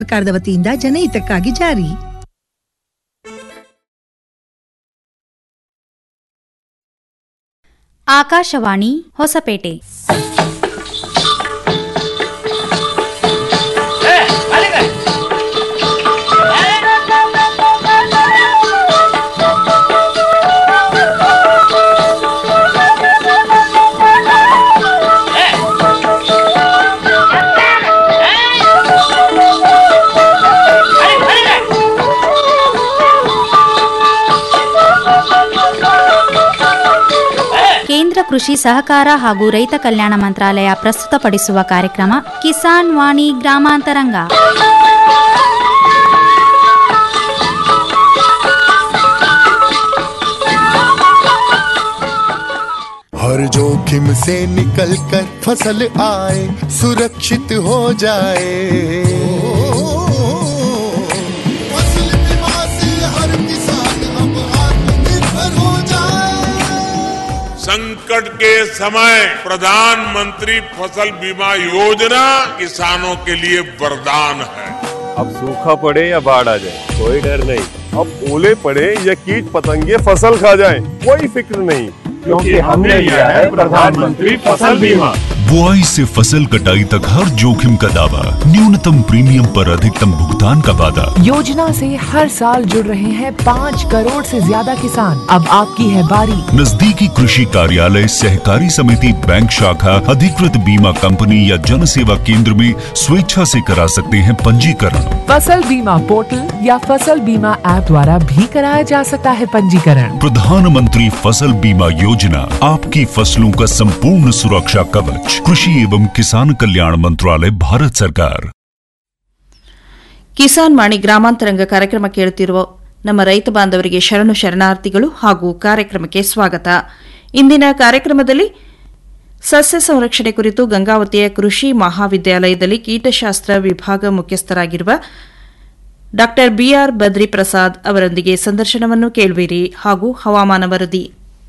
ಸರ್ಕಾರದ ವತಿಯಿಂದ ಜನಹಿತಕ್ಕಾಗಿ ಜಾರಿ ಆಕಾಶವಾಣಿ ಹೊಸಪೇಟೆ ಕೇಂದ್ರ ಕೃಷಿ ಸಹಕಾರ ಹಾಗೂ ರೈತ ಕಲ್ಯಾಣ ಮಂತ್ರಾಲಯ ಪ್ರಸ್ತುತಪಡಿಸುವ ಕಾರ್ಯಕ್ರಮ ಕಿಸಾನ್ ವಾಣಿ ಗ್ರಾಮಾಂತರಂಗ हर जोखिम से निकल कर फसल आए सुरक्षित हो जाए फसल बीमा से हर किसान अब आत्मनिर्भर हो जाए संकट के समय प्रधानमंत्री फसल बीमा योजना किसानों के लिए वरदान है अब सूखा पड़े या बाढ़ आ जाए कोई डर नहीं अब ओले पड़े या कीट पतंगे फसल खा जाए कोई फिक्र नहीं क्योंकि हमने लिया है प्रधानमंत्री फसल बीमा बुआई से फसल कटाई तक हर जोखिम का दावा न्यूनतम प्रीमियम पर अधिकतम भुगतान का वादा योजना से हर साल जुड़ रहे हैं पाँच करोड़ से ज्यादा किसान अब आपकी है बारी नजदीकी कृषि कार्यालय सहकारी समिति बैंक शाखा अधिकृत बीमा कंपनी या जन सेवा केंद्र में स्वेच्छा से करा सकते हैं पंजीकरण फसल बीमा पोर्टल या फसल बीमा ऐप द्वारा भी कराया जा सकता है पंजीकरण प्रधानमंत्री फसल बीमा योजना आपकी फसलों का संपूर्ण सुरक्षा कवच कृषि एवं किसान कल्याण मंत्रालय भारत सरकार ಕಿಸಾನ್ ವಾಣಿ ಗ್ರಾಮಾಂತರಂಗ ಕಾರ್ಯಕ್ರಮ ಕೇಳುತ್ತಿರುವ ನಮ್ಮ ರೈತ ಬಾಂಧವರಿಗೆ ಶರಣು ಶರಣಾರ್ಥಿಗಳು ಹಾಗೂ ಕಾರ್ಯಕ್ರಮಕ್ಕೆ ಸ್ವಾಗತ ಇಂದಿನ ಕಾರ್ಯಕ್ರಮದಲ್ಲಿ ಸಸ್ಯ ಸಂರಕ್ಷಣೆ ಕುರಿತು ಗಂಗಾವತಿಯ ಕೃಷಿ ಮಹಾವಿದ್ಯಾಲಯದಲ್ಲಿ ಕೀಟಶಾಸ್ತ್ರ ವಿಭಾಗ ಮುಖ್ಯಸ್ಥರಾಗಿರುವ ಡಾ ಬಿಆರ್ ಬದ್ರಿ ಪ್ರಸಾದ್ ಅವರೊಂದಿಗೆ ಸಂದರ್ಶನವನ್ನು ಕೇಳುವಿರಿ ಹಾಗೂ ಹವಾಮಾನ ವರದಿ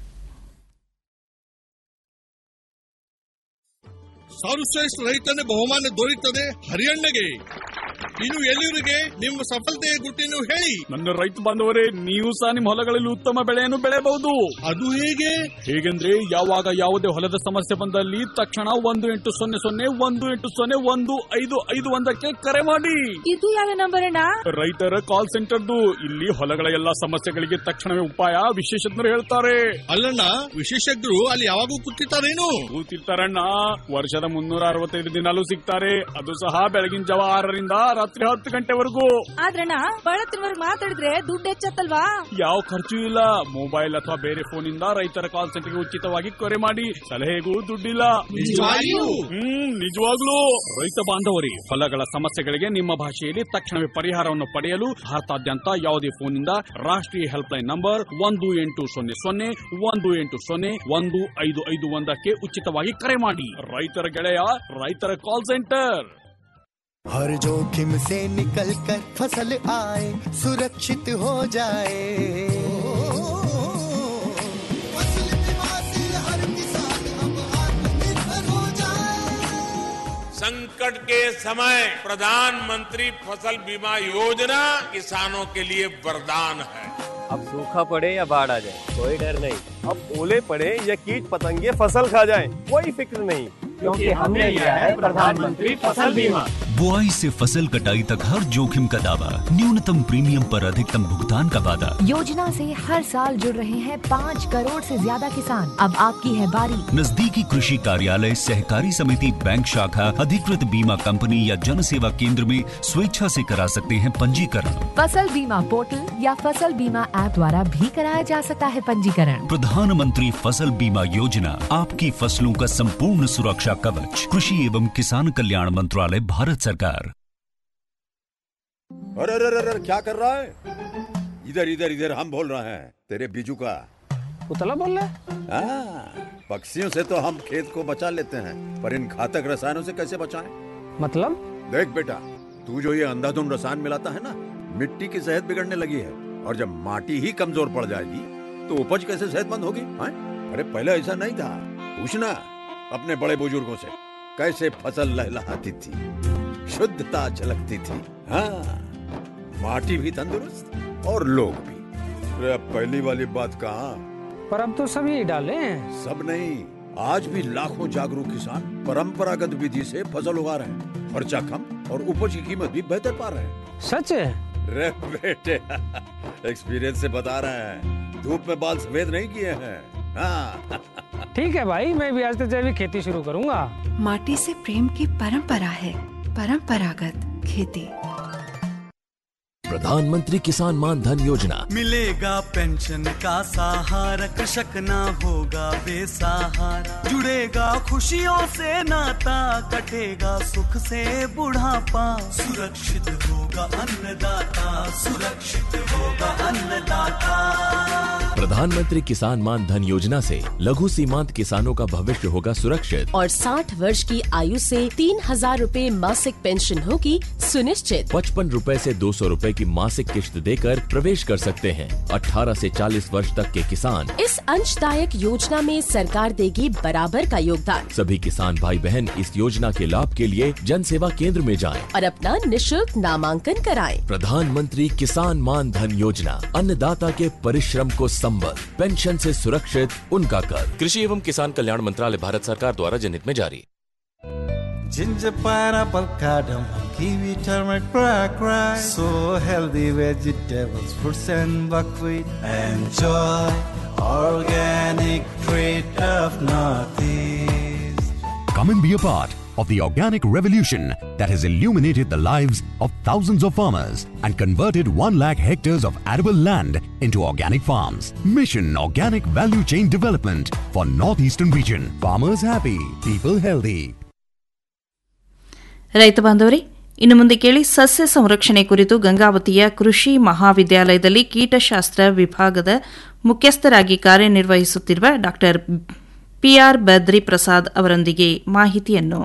ಸರ್ವಶ್ರೇಷ್ಠ ರೈತನ ಬಹುಮಾನ ದೊರೆಯುತ್ತದೆ ಹರಿಯಣ್ಣಗೆ ಇನ್ನು ಎಲ್ಲಿವರಿಗೆ ನಿಮ್ಮ ಸಫಲತೆಯ ಗುಟ್ಟಿನ ಹೇಳಿ ನನ್ನ ರೈತ ಬಾಂಧವರೇ ನೀವು ಸಹ ನಿಮ್ಮ ಹೊಲಗಳಲ್ಲಿ ಉತ್ತಮ ಬೆಳೆಯನ್ನು ಬೆಳೆಯಬಹುದು ಅದು ಹೇಗೆ ಹೇಗೆಂದ್ರೆ ಯಾವಾಗ ಯಾವುದೇ ಹೊಲದ ಸಮಸ್ಯೆ ಬಂದಲ್ಲಿ ತಕ್ಷಣ ಒಂದು ಎಂಟು ಸೊನ್ನೆ ಸೊನ್ನೆ ಒಂದು ಎಂಟು ಸೊನ್ನೆ ಒಂದು ಐದು ಐದು ಒಂದಕ್ಕೆ ಕರೆ ಮಾಡಿ ಇದು ಯಾವ ನಂಬರ್ ಅಣ್ಣ ರೈತರ ಕಾಲ್ ಸೆಂಟರ್ದು ಇಲ್ಲಿ ಹೊಲಗಳ ಎಲ್ಲಾ ಸಮಸ್ಯೆಗಳಿಗೆ ತಕ್ಷಣವೇ ಉಪಾಯ ವಿಶೇಷಜ್ಞರು ಹೇಳ್ತಾರೆ ಅಲ್ಲಣ್ಣ ವಿಶೇಷಜ್ಞರು ಅಲ್ಲಿ ಯಾವಾಗೂ ಕೂತಿರ್ತಾರೇನು ಕೂತಿರ್ತಾರಣ್ಣ ವರ್ಷದ ಮುನ್ನೂರ ಅರವತ್ತೈದು ದಿನಾಲೂ ಸಿಗ್ತಾರೆ ಅದು ಸಹ ಬೆಳಗಿನ ಜಾವ ಆರರಿಂದ ರಾತ್ರಿ ಹತ್ತು ಗಂಟೆವರೆಗೂ ಆದ್ರಣ್ಣ ಬಳತ್ತಿನವರೆಗೆ ಮಾತಾಡಿದ್ರೆ ದುಡ್ಡು ಹೆಚ್ಚತ್ತಲ್ವಾ ಯಾವ ಖರ್ಚು ಇಲ್ಲ ಮೊಬೈಲ್ ಅಥವಾ ಬೇರೆ ಫೋನ್ ಇಂದ ರೈತರ ಕಾಲ್ ಸೆಂಟರ್ಗೆ ಉಚಿತವಾಗಿ ಕರೆ ಮಾಡಿ ಸಲಹೆಗೂ ದುಡ್ಡಿಲ್ಲ ನಿಜವಾಗಿಯೂ? ಹ್ಮ್ ನಿಜವಾಗ್ಲೂ ರೈತ ಬಾಂಧವರಿ ಹೊಲಗಳ ಸಮಸ್ಯೆಗಳಿಗೆ ನಿಮ್ಮ ಭಾಷೆಯಲ್ಲಿ ತಕ್ಷಣವೇ ಪರಿಹಾರವನ್ನು ಪಡೆಯಲು ಭಾರತಾದ್ಯಂತ ಯಾವುದೇ ಫೋನ್ ಇಂದ ರಾಷ್ಟ್ರೀಯ ಹೆಲ್ಪ್ ಲೈನ್ ನಂಬರ್ ಒಂದು ಎಂಟು ಸೊನ್ನೆ ಸೊನ್ನೆ ಒಂದು ಎಂಟು ಸೊನ್ನೆ ಒಂದು ಐದು ಐದು ಒಂದಕ್ಕೆ ಉಚಿತವಾಗಿ ಕರೆ ಮಾಡಿ ರೈತರ ಗೆಳೆಯ ರೈತರ ಕಾಲ್ ಸೆಂಟರ್ हर जोखिम से निकल कर फसल आए सुरक्षित हो जाए फसल बीमा से हर किसान अब आत्मनिर्भर हो जाए संकट के समय प्रधानमंत्री फसल बीमा योजना किसानों के लिए वरदान है अब सूखा पड़े या बाढ़ आ जाए कोई डर नहीं अब ओले पड़े या कीट पतंगे फसल खा जाए कोई फिक्र नहीं क्योंकि हमने लिया है प्रधानमंत्री फसल बीमा बुआई से फसल कटाई तक हर जोखिम का दावा न्यूनतम प्रीमियम पर अधिकतम भुगतान का वादा योजना से हर साल जुड़ रहे हैं पाँच करोड़ से ज्यादा किसान अब आपकी है बारी नजदीकी कृषि कार्यालय सहकारी समिति बैंक शाखा अधिकृत बीमा कंपनी या जन सेवा केंद्र में स्वेच्छा से करा सकते हैं पंजीकरण फसल बीमा पोर्टल या फसल बीमा ऐप द्वारा भी कराया जा सकता है पंजीकरण प्रधानमंत्री फसल बीमा योजना आपकी फसलों का संपूर्ण सुरक्षा कवच कृषि एवं किसान कल्याण मंत्रालय भारत सरकार अरे अरे अरे अरे, क्या कर रहा है इधर इधर इधर हम बोल रहे हैं तेरे बीजू का उतला बोल रहा हाँ, पक्षियों से तो हम खेत को बचा लेते हैं पर इन घातक रसायनों से कैसे बचाएं? मतलब देख बेटा तू जो ये अंधाधुंध रसायन मिलाता है ना मिट्टी की सेहत बिगड़ने लगी है और जब माटी ही कमजोर पड़ जाएगी तो उपज कैसे सेहतमंद होगी हाँ? अरे पहले ऐसा नहीं था पूछना अपने बड़े बुजुर्गों से कैसे फसल लहलहाती थी शुद्धता झलकती थी हाँ माटी भी तंदुरुस्त और लोग भी अरे अब पहली वाली बात कहाँ पर अब तो सब यही डाले हैं सब नहीं आज भी लाखों जागरूक किसान परंपरागत विधि से फसल उगा रहे हैं खर्चा कम और उपज की कीमत भी बेहतर पा रहे हैं सच है रे बेटे एक्सपीरियंस से बता रहे हैं धूप में बाल सफेद नहीं किए हैं हाँ ठीक है भाई मैं भी आज से जैविक खेती शुरू करूंगा माटी से प्रेम की परंपरा है परंपरागत खेती प्रधानमंत्री किसान मान धन योजना मिलेगा पेंशन का सहारा कृषक ना होगा बेसहारा जुड़ेगा खुशियों से नाता कटेगा सुख से बुढ़ापा सुरक्षित होगा अन्नदाता सुरक्षित होगा अन्नदाता प्रधानमंत्री किसान मान धन योजना से लघु सीमांत किसानों का भविष्य होगा सुरक्षित और 60 वर्ष की आयु से तीन हजार रूपए मासिक पेंशन होगी सुनिश्चित पचपन रूपए ऐसी दो सौ रूपए की मासिक किश्त देकर प्रवेश कर सकते हैं 18 से 40 वर्ष तक के किसान इस अंशदायक योजना में सरकार देगी बराबर का योगदान सभी किसान भाई बहन इस योजना के लाभ के लिए जन सेवा केंद्र में जाएं। और अपना निशुल्क नामांकन कराएं। प्रधानमंत्री किसान मान धन योजना अन्नदाता के परिश्रम को संबल पेंशन से सुरक्षित उनका कर कृषि एवं किसान कल्याण मंत्रालय भारत सरकार द्वारा जनहित में जारी Ginger, pineapple, cardamom, kiwi, turmeric, black rice. So healthy vegetables, fruits and buckwheat. Enjoy organic treat of Northeast. Come and be a part of the organic revolution that has illuminated the lives of thousands of farmers and converted 1 lakh hectares of arable land into organic farms. Mission Organic Value Chain Development for Northeastern Region. Farmers happy, people healthy. ರೈತ ಬಾಂಧವರೇ ಇನ್ನು ಮುಂದೆ ಕೇಳಿ ಸಸ್ಯ ಸಂರಕ್ಷಣೆ ಕುರಿತು ಗಂಗಾವತಿಯ ಕೃಷಿ ಮಹಾವಿದ್ಯಾಲಯದಲ್ಲಿ ಕೀಟಶಾಸ್ತ್ರ ವಿಭಾಗದ ಮುಖ್ಯಸ್ಥರಾಗಿ ಕಾರ್ಯನಿರ್ವಹಿಸುತ್ತಿರುವ ಡಾಕ್ಟರ್ ಪಿಆರ್ ಬದ್ರಿ ಪ್ರಸಾದ್ ಅವರೊಂದಿಗೆ ಮಾಹಿತಿಯನ್ನು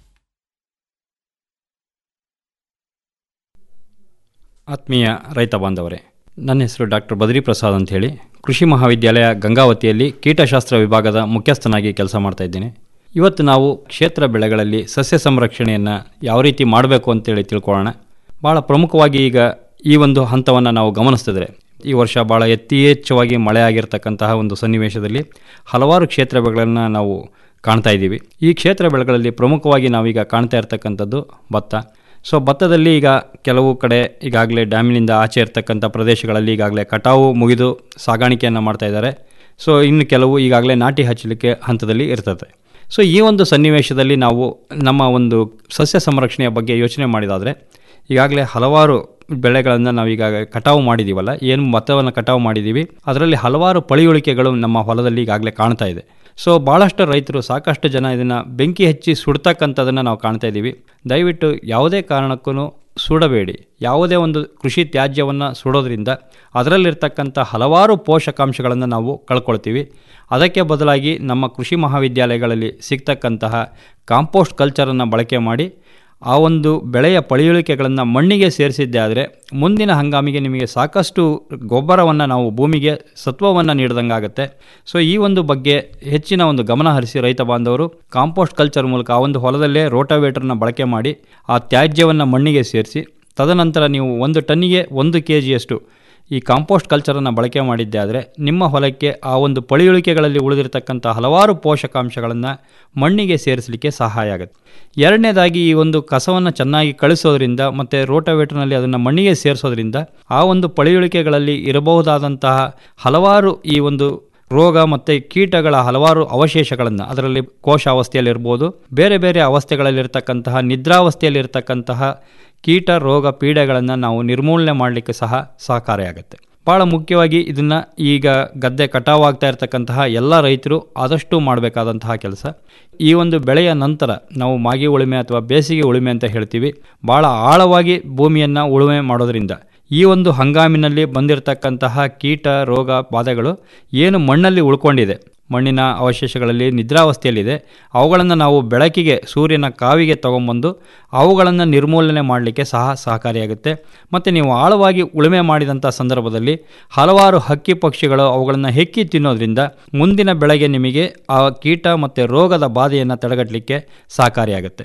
ಆತ್ಮೀಯ ರೈತ ಬಾಂಧವರೇ ನನ್ನ ಹೆಸರು ಡಾಕ್ಟರ್ ಬದ್ರಿ ಪ್ರಸಾದ್ ಅಂತ ಹೇಳಿ ಕೃಷಿ ಮಹಾವಿದ್ಯಾಲಯ ಗಂಗಾವತಿಯಲ್ಲಿ ಕೀಟಶಾಸ್ತ್ರ ವಿಭಾಗದ ಮುಖ್ಯಸ್ಥನಾಗಿ ಕೆಲಸ ಮಾಡ್ತಾ ಇದ್ದೇನೆ ಇವತ್ತು ನಾವು ಕ್ಷೇತ್ರ ಬೆಳೆಗಳಲ್ಲಿ ಸಸ್ಯ ಸಂರಕ್ಷಣೆಯನ್ನು ಯಾವ ರೀತಿ ಮಾಡಬೇಕು ಅಂತೇಳಿ ತಿಳ್ಕೊಳ್ಳೋಣ ಭಾಳ ಪ್ರಮುಖವಾಗಿ ಈಗ ಈ ಒಂದು ಹಂತವನ್ನು ನಾವು ಗಮನಿಸ್ತಿದ್ರೆ ಈ ವರ್ಷ ಭಾಳ ಯಥೇಚ್ಛವಾಗಿ ಮಳೆ ಆಗಿರ್ತಕ್ಕಂತಹ ಒಂದು ಸನ್ನಿವೇಶದಲ್ಲಿ ಹಲವಾರು ಕ್ಷೇತ್ರ ಬೆಳೆಗಳನ್ನು ನಾವು ಕಾಣ್ತಾ ಇದ್ದೀವಿ ಈ ಕ್ಷೇತ್ರ ಬೆಳೆಗಳಲ್ಲಿ ಪ್ರಮುಖವಾಗಿ ನಾವೀಗ ಕಾಣ್ತಾ ಇರ್ತಕ್ಕಂಥದ್ದು ಭತ್ತ ಸೊ ಭತ್ತದಲ್ಲಿ ಈಗ ಕೆಲವು ಕಡೆ ಈಗಾಗಲೇ ಡ್ಯಾಮಿನಿಂದ ಆಚೆ ಇರ್ತಕ್ಕಂಥ ಪ್ರದೇಶಗಳಲ್ಲಿ ಈಗಾಗಲೇ ಕಟಾವು ಮುಗಿದು ಸಾಗಾಣಿಕೆಯನ್ನು ಮಾಡ್ತಾ ಇದ್ದಾರೆ ಸೊ ಇನ್ನು ಕೆಲವು ಈಗಾಗಲೇ ನಾಟಿ ಹಚ್ಚಲಿಕ್ಕೆ ಹಂತದಲ್ಲಿ ಇರ್ತದೆ ಸೊ ಈ ಒಂದು ಸನ್ನಿವೇಶದಲ್ಲಿ ನಾವು ನಮ್ಮ ಒಂದು ಸಸ್ಯ ಸಂರಕ್ಷಣೆಯ ಬಗ್ಗೆ ಯೋಚನೆ ಮಾಡಿದಾದರೆ ಈಗಾಗಲೇ ಹಲವಾರು ಬೆಳೆಗಳನ್ನು ನಾವು ಈಗ ಕಟಾವು ಮಾಡಿದ್ದೀವಲ್ಲ ಏನು ಭತ್ತವನ್ನು ಕಟಾವು ಮಾಡಿದ್ದೀವಿ ಅದರಲ್ಲಿ ಹಲವಾರು ಪಳಿಯುಳಿಕೆಗಳು ನಮ್ಮ ಹೊಲದಲ್ಲಿ ಈಗಾಗಲೇ ಕಾಣ್ತಾ ಇದೆ ಸೊ ಭಾಳಷ್ಟು ರೈತರು ಸಾಕಷ್ಟು ಜನ ಇದನ್ನು ಬೆಂಕಿ ಹಚ್ಚಿ ಸುಡ್ತಕ್ಕಂಥದ್ದನ್ನು ನಾವು ಕಾಣ್ತಾ ಇದ್ದೀವಿ ದಯವಿಟ್ಟು ಯಾವುದೇ ಕಾರಣಕ್ಕೂ ಸುಡಬೇಡಿ ಯಾವುದೇ ಒಂದು ಕೃಷಿ ತ್ಯಾಜ್ಯವನ್ನು ಸುಡೋದ್ರಿಂದ ಅದರಲ್ಲಿರ್ತಕ್ಕಂಥ ಹಲವಾರು ಪೋಷಕಾಂಶಗಳನ್ನು ನಾವು ಕಳ್ಕೊಳ್ತೀವಿ ಅದಕ್ಕೆ ಬದಲಾಗಿ ನಮ್ಮ ಕೃಷಿ ಮಹಾವಿದ್ಯಾಲಯಗಳಲ್ಲಿ ಸಿಗ್ತಕ್ಕಂತಹ ಕಾಂಪೋಸ್ಟ್ ಕಲ್ಚರನ್ನು ಬಳಕೆ ಮಾಡಿ ಆ ಒಂದು ಬೆಳೆಯ ಪಳಿಯುಳಿಕೆಗಳನ್ನು ಮಣ್ಣಿಗೆ ಸೇರಿಸಿದ್ದೆ ಆದರೆ ಮುಂದಿನ ಹಂಗಾಮಿಗೆ ನಿಮಗೆ ಸಾಕಷ್ಟು ಗೊಬ್ಬರವನ್ನು ನಾವು ಭೂಮಿಗೆ ಸತ್ವವನ್ನು ನೀಡಿದಂಗಾಗುತ್ತೆ ಸೊ ಈ ಒಂದು ಬಗ್ಗೆ ಹೆಚ್ಚಿನ ಒಂದು ಗಮನ ಹರಿಸಿ ರೈತ ಬಾಂಧವರು ಕಾಂಪೋಸ್ಟ್ ಕಲ್ಚರ್ ಮೂಲಕ ಆ ಒಂದು ಹೊಲದಲ್ಲೇ ರೋಟಾವೇಟರ್ನ ಬಳಕೆ ಮಾಡಿ ಆ ತ್ಯಾಜ್ಯವನ್ನು ಮಣ್ಣಿಗೆ ಸೇರಿಸಿ ತದನಂತರ ನೀವು ಒಂದು ಟನ್ನಿಗೆ ಒಂದು ಕೆ ಜಿಯಷ್ಟು ಈ ಕಾಂಪೋಸ್ಟ್ ಕಲ್ಚರನ್ನು ಬಳಕೆ ಮಾಡಿದ್ದೆ ಆದರೆ ನಿಮ್ಮ ಹೊಲಕ್ಕೆ ಆ ಒಂದು ಪಳಿಯುಳಿಕೆಗಳಲ್ಲಿ ಉಳಿದಿರತಕ್ಕಂಥ ಹಲವಾರು ಪೋಷಕಾಂಶಗಳನ್ನು ಮಣ್ಣಿಗೆ ಸೇರಿಸಲಿಕ್ಕೆ ಸಹಾಯ ಆಗುತ್ತೆ ಎರಡನೇದಾಗಿ ಈ ಒಂದು ಕಸವನ್ನು ಚೆನ್ನಾಗಿ ಕಳಿಸೋದ್ರಿಂದ ಮತ್ತು ರೋಟೋವೇಟರ್ನಲ್ಲಿ ಅದನ್ನು ಮಣ್ಣಿಗೆ ಸೇರಿಸೋದ್ರಿಂದ ಆ ಒಂದು ಪಳಿಯುಳಿಕೆಗಳಲ್ಲಿ ಇರಬಹುದಾದಂತಹ ಹಲವಾರು ಈ ಒಂದು ರೋಗ ಮತ್ತು ಕೀಟಗಳ ಹಲವಾರು ಅವಶೇಷಗಳನ್ನು ಅದರಲ್ಲಿ ಕೋಶ ಅವಸ್ಥೆಯಲ್ಲಿರ್ಬೋದು ಬೇರೆ ಬೇರೆ ಅವಸ್ಥೆಗಳಲ್ಲಿರ್ತಕ್ಕಂತಹ ನಿದ್ರಾವಸ್ಥೆಯಲ್ಲಿರ್ತಕ್ಕಂತಹ ಕೀಟ ರೋಗ ಪೀಡೆಗಳನ್ನು ನಾವು ನಿರ್ಮೂಲನೆ ಮಾಡಲಿಕ್ಕೆ ಸಹ ಸಹಕಾರಿಯಾಗುತ್ತೆ ಭಾಳ ಮುಖ್ಯವಾಗಿ ಇದನ್ನು ಈಗ ಗದ್ದೆ ಕಟಾವಾಗ್ತಾ ಇರತಕ್ಕಂತಹ ಎಲ್ಲ ರೈತರು ಆದಷ್ಟು ಮಾಡಬೇಕಾದಂತಹ ಕೆಲಸ ಈ ಒಂದು ಬೆಳೆಯ ನಂತರ ನಾವು ಮಾಗಿ ಉಳುಮೆ ಅಥವಾ ಬೇಸಿಗೆ ಉಳುಮೆ ಅಂತ ಹೇಳ್ತೀವಿ ಭಾಳ ಆಳವಾಗಿ ಭೂಮಿಯನ್ನು ಉಳುಮೆ ಮಾಡೋದ್ರಿಂದ ಈ ಒಂದು ಹಂಗಾಮಿನಲ್ಲಿ ಬಂದಿರತಕ್ಕಂತಹ ಕೀಟ ರೋಗ ಬಾಧೆಗಳು ಏನು ಮಣ್ಣಲ್ಲಿ ಉಳ್ಕೊಂಡಿದೆ ಮಣ್ಣಿನ ಅವಶೇಷಗಳಲ್ಲಿ ನಿದ್ರಾವಸ್ಥೆಯಲ್ಲಿದೆ ಅವುಗಳನ್ನು ನಾವು ಬೆಳಕಿಗೆ ಸೂರ್ಯನ ಕಾವಿಗೆ ತೊಗೊಂಬಂದು ಅವುಗಳನ್ನು ನಿರ್ಮೂಲನೆ ಮಾಡಲಿಕ್ಕೆ ಸಹ ಸಹಕಾರಿಯಾಗುತ್ತೆ ಮತ್ತು ನೀವು ಆಳವಾಗಿ ಉಳುಮೆ ಮಾಡಿದಂಥ ಸಂದರ್ಭದಲ್ಲಿ ಹಲವಾರು ಹಕ್ಕಿ ಪಕ್ಷಿಗಳು ಅವುಗಳನ್ನು ಹೆಕ್ಕಿ ತಿನ್ನೋದ್ರಿಂದ ಮುಂದಿನ ಬೆಳೆಗೆ ನಿಮಗೆ ಆ ಕೀಟ ಮತ್ತು ರೋಗದ ಬಾಧೆಯನ್ನು ತಡೆಗಟ್ಟಲಿಕ್ಕೆ ಸಹಕಾರಿಯಾಗುತ್ತೆ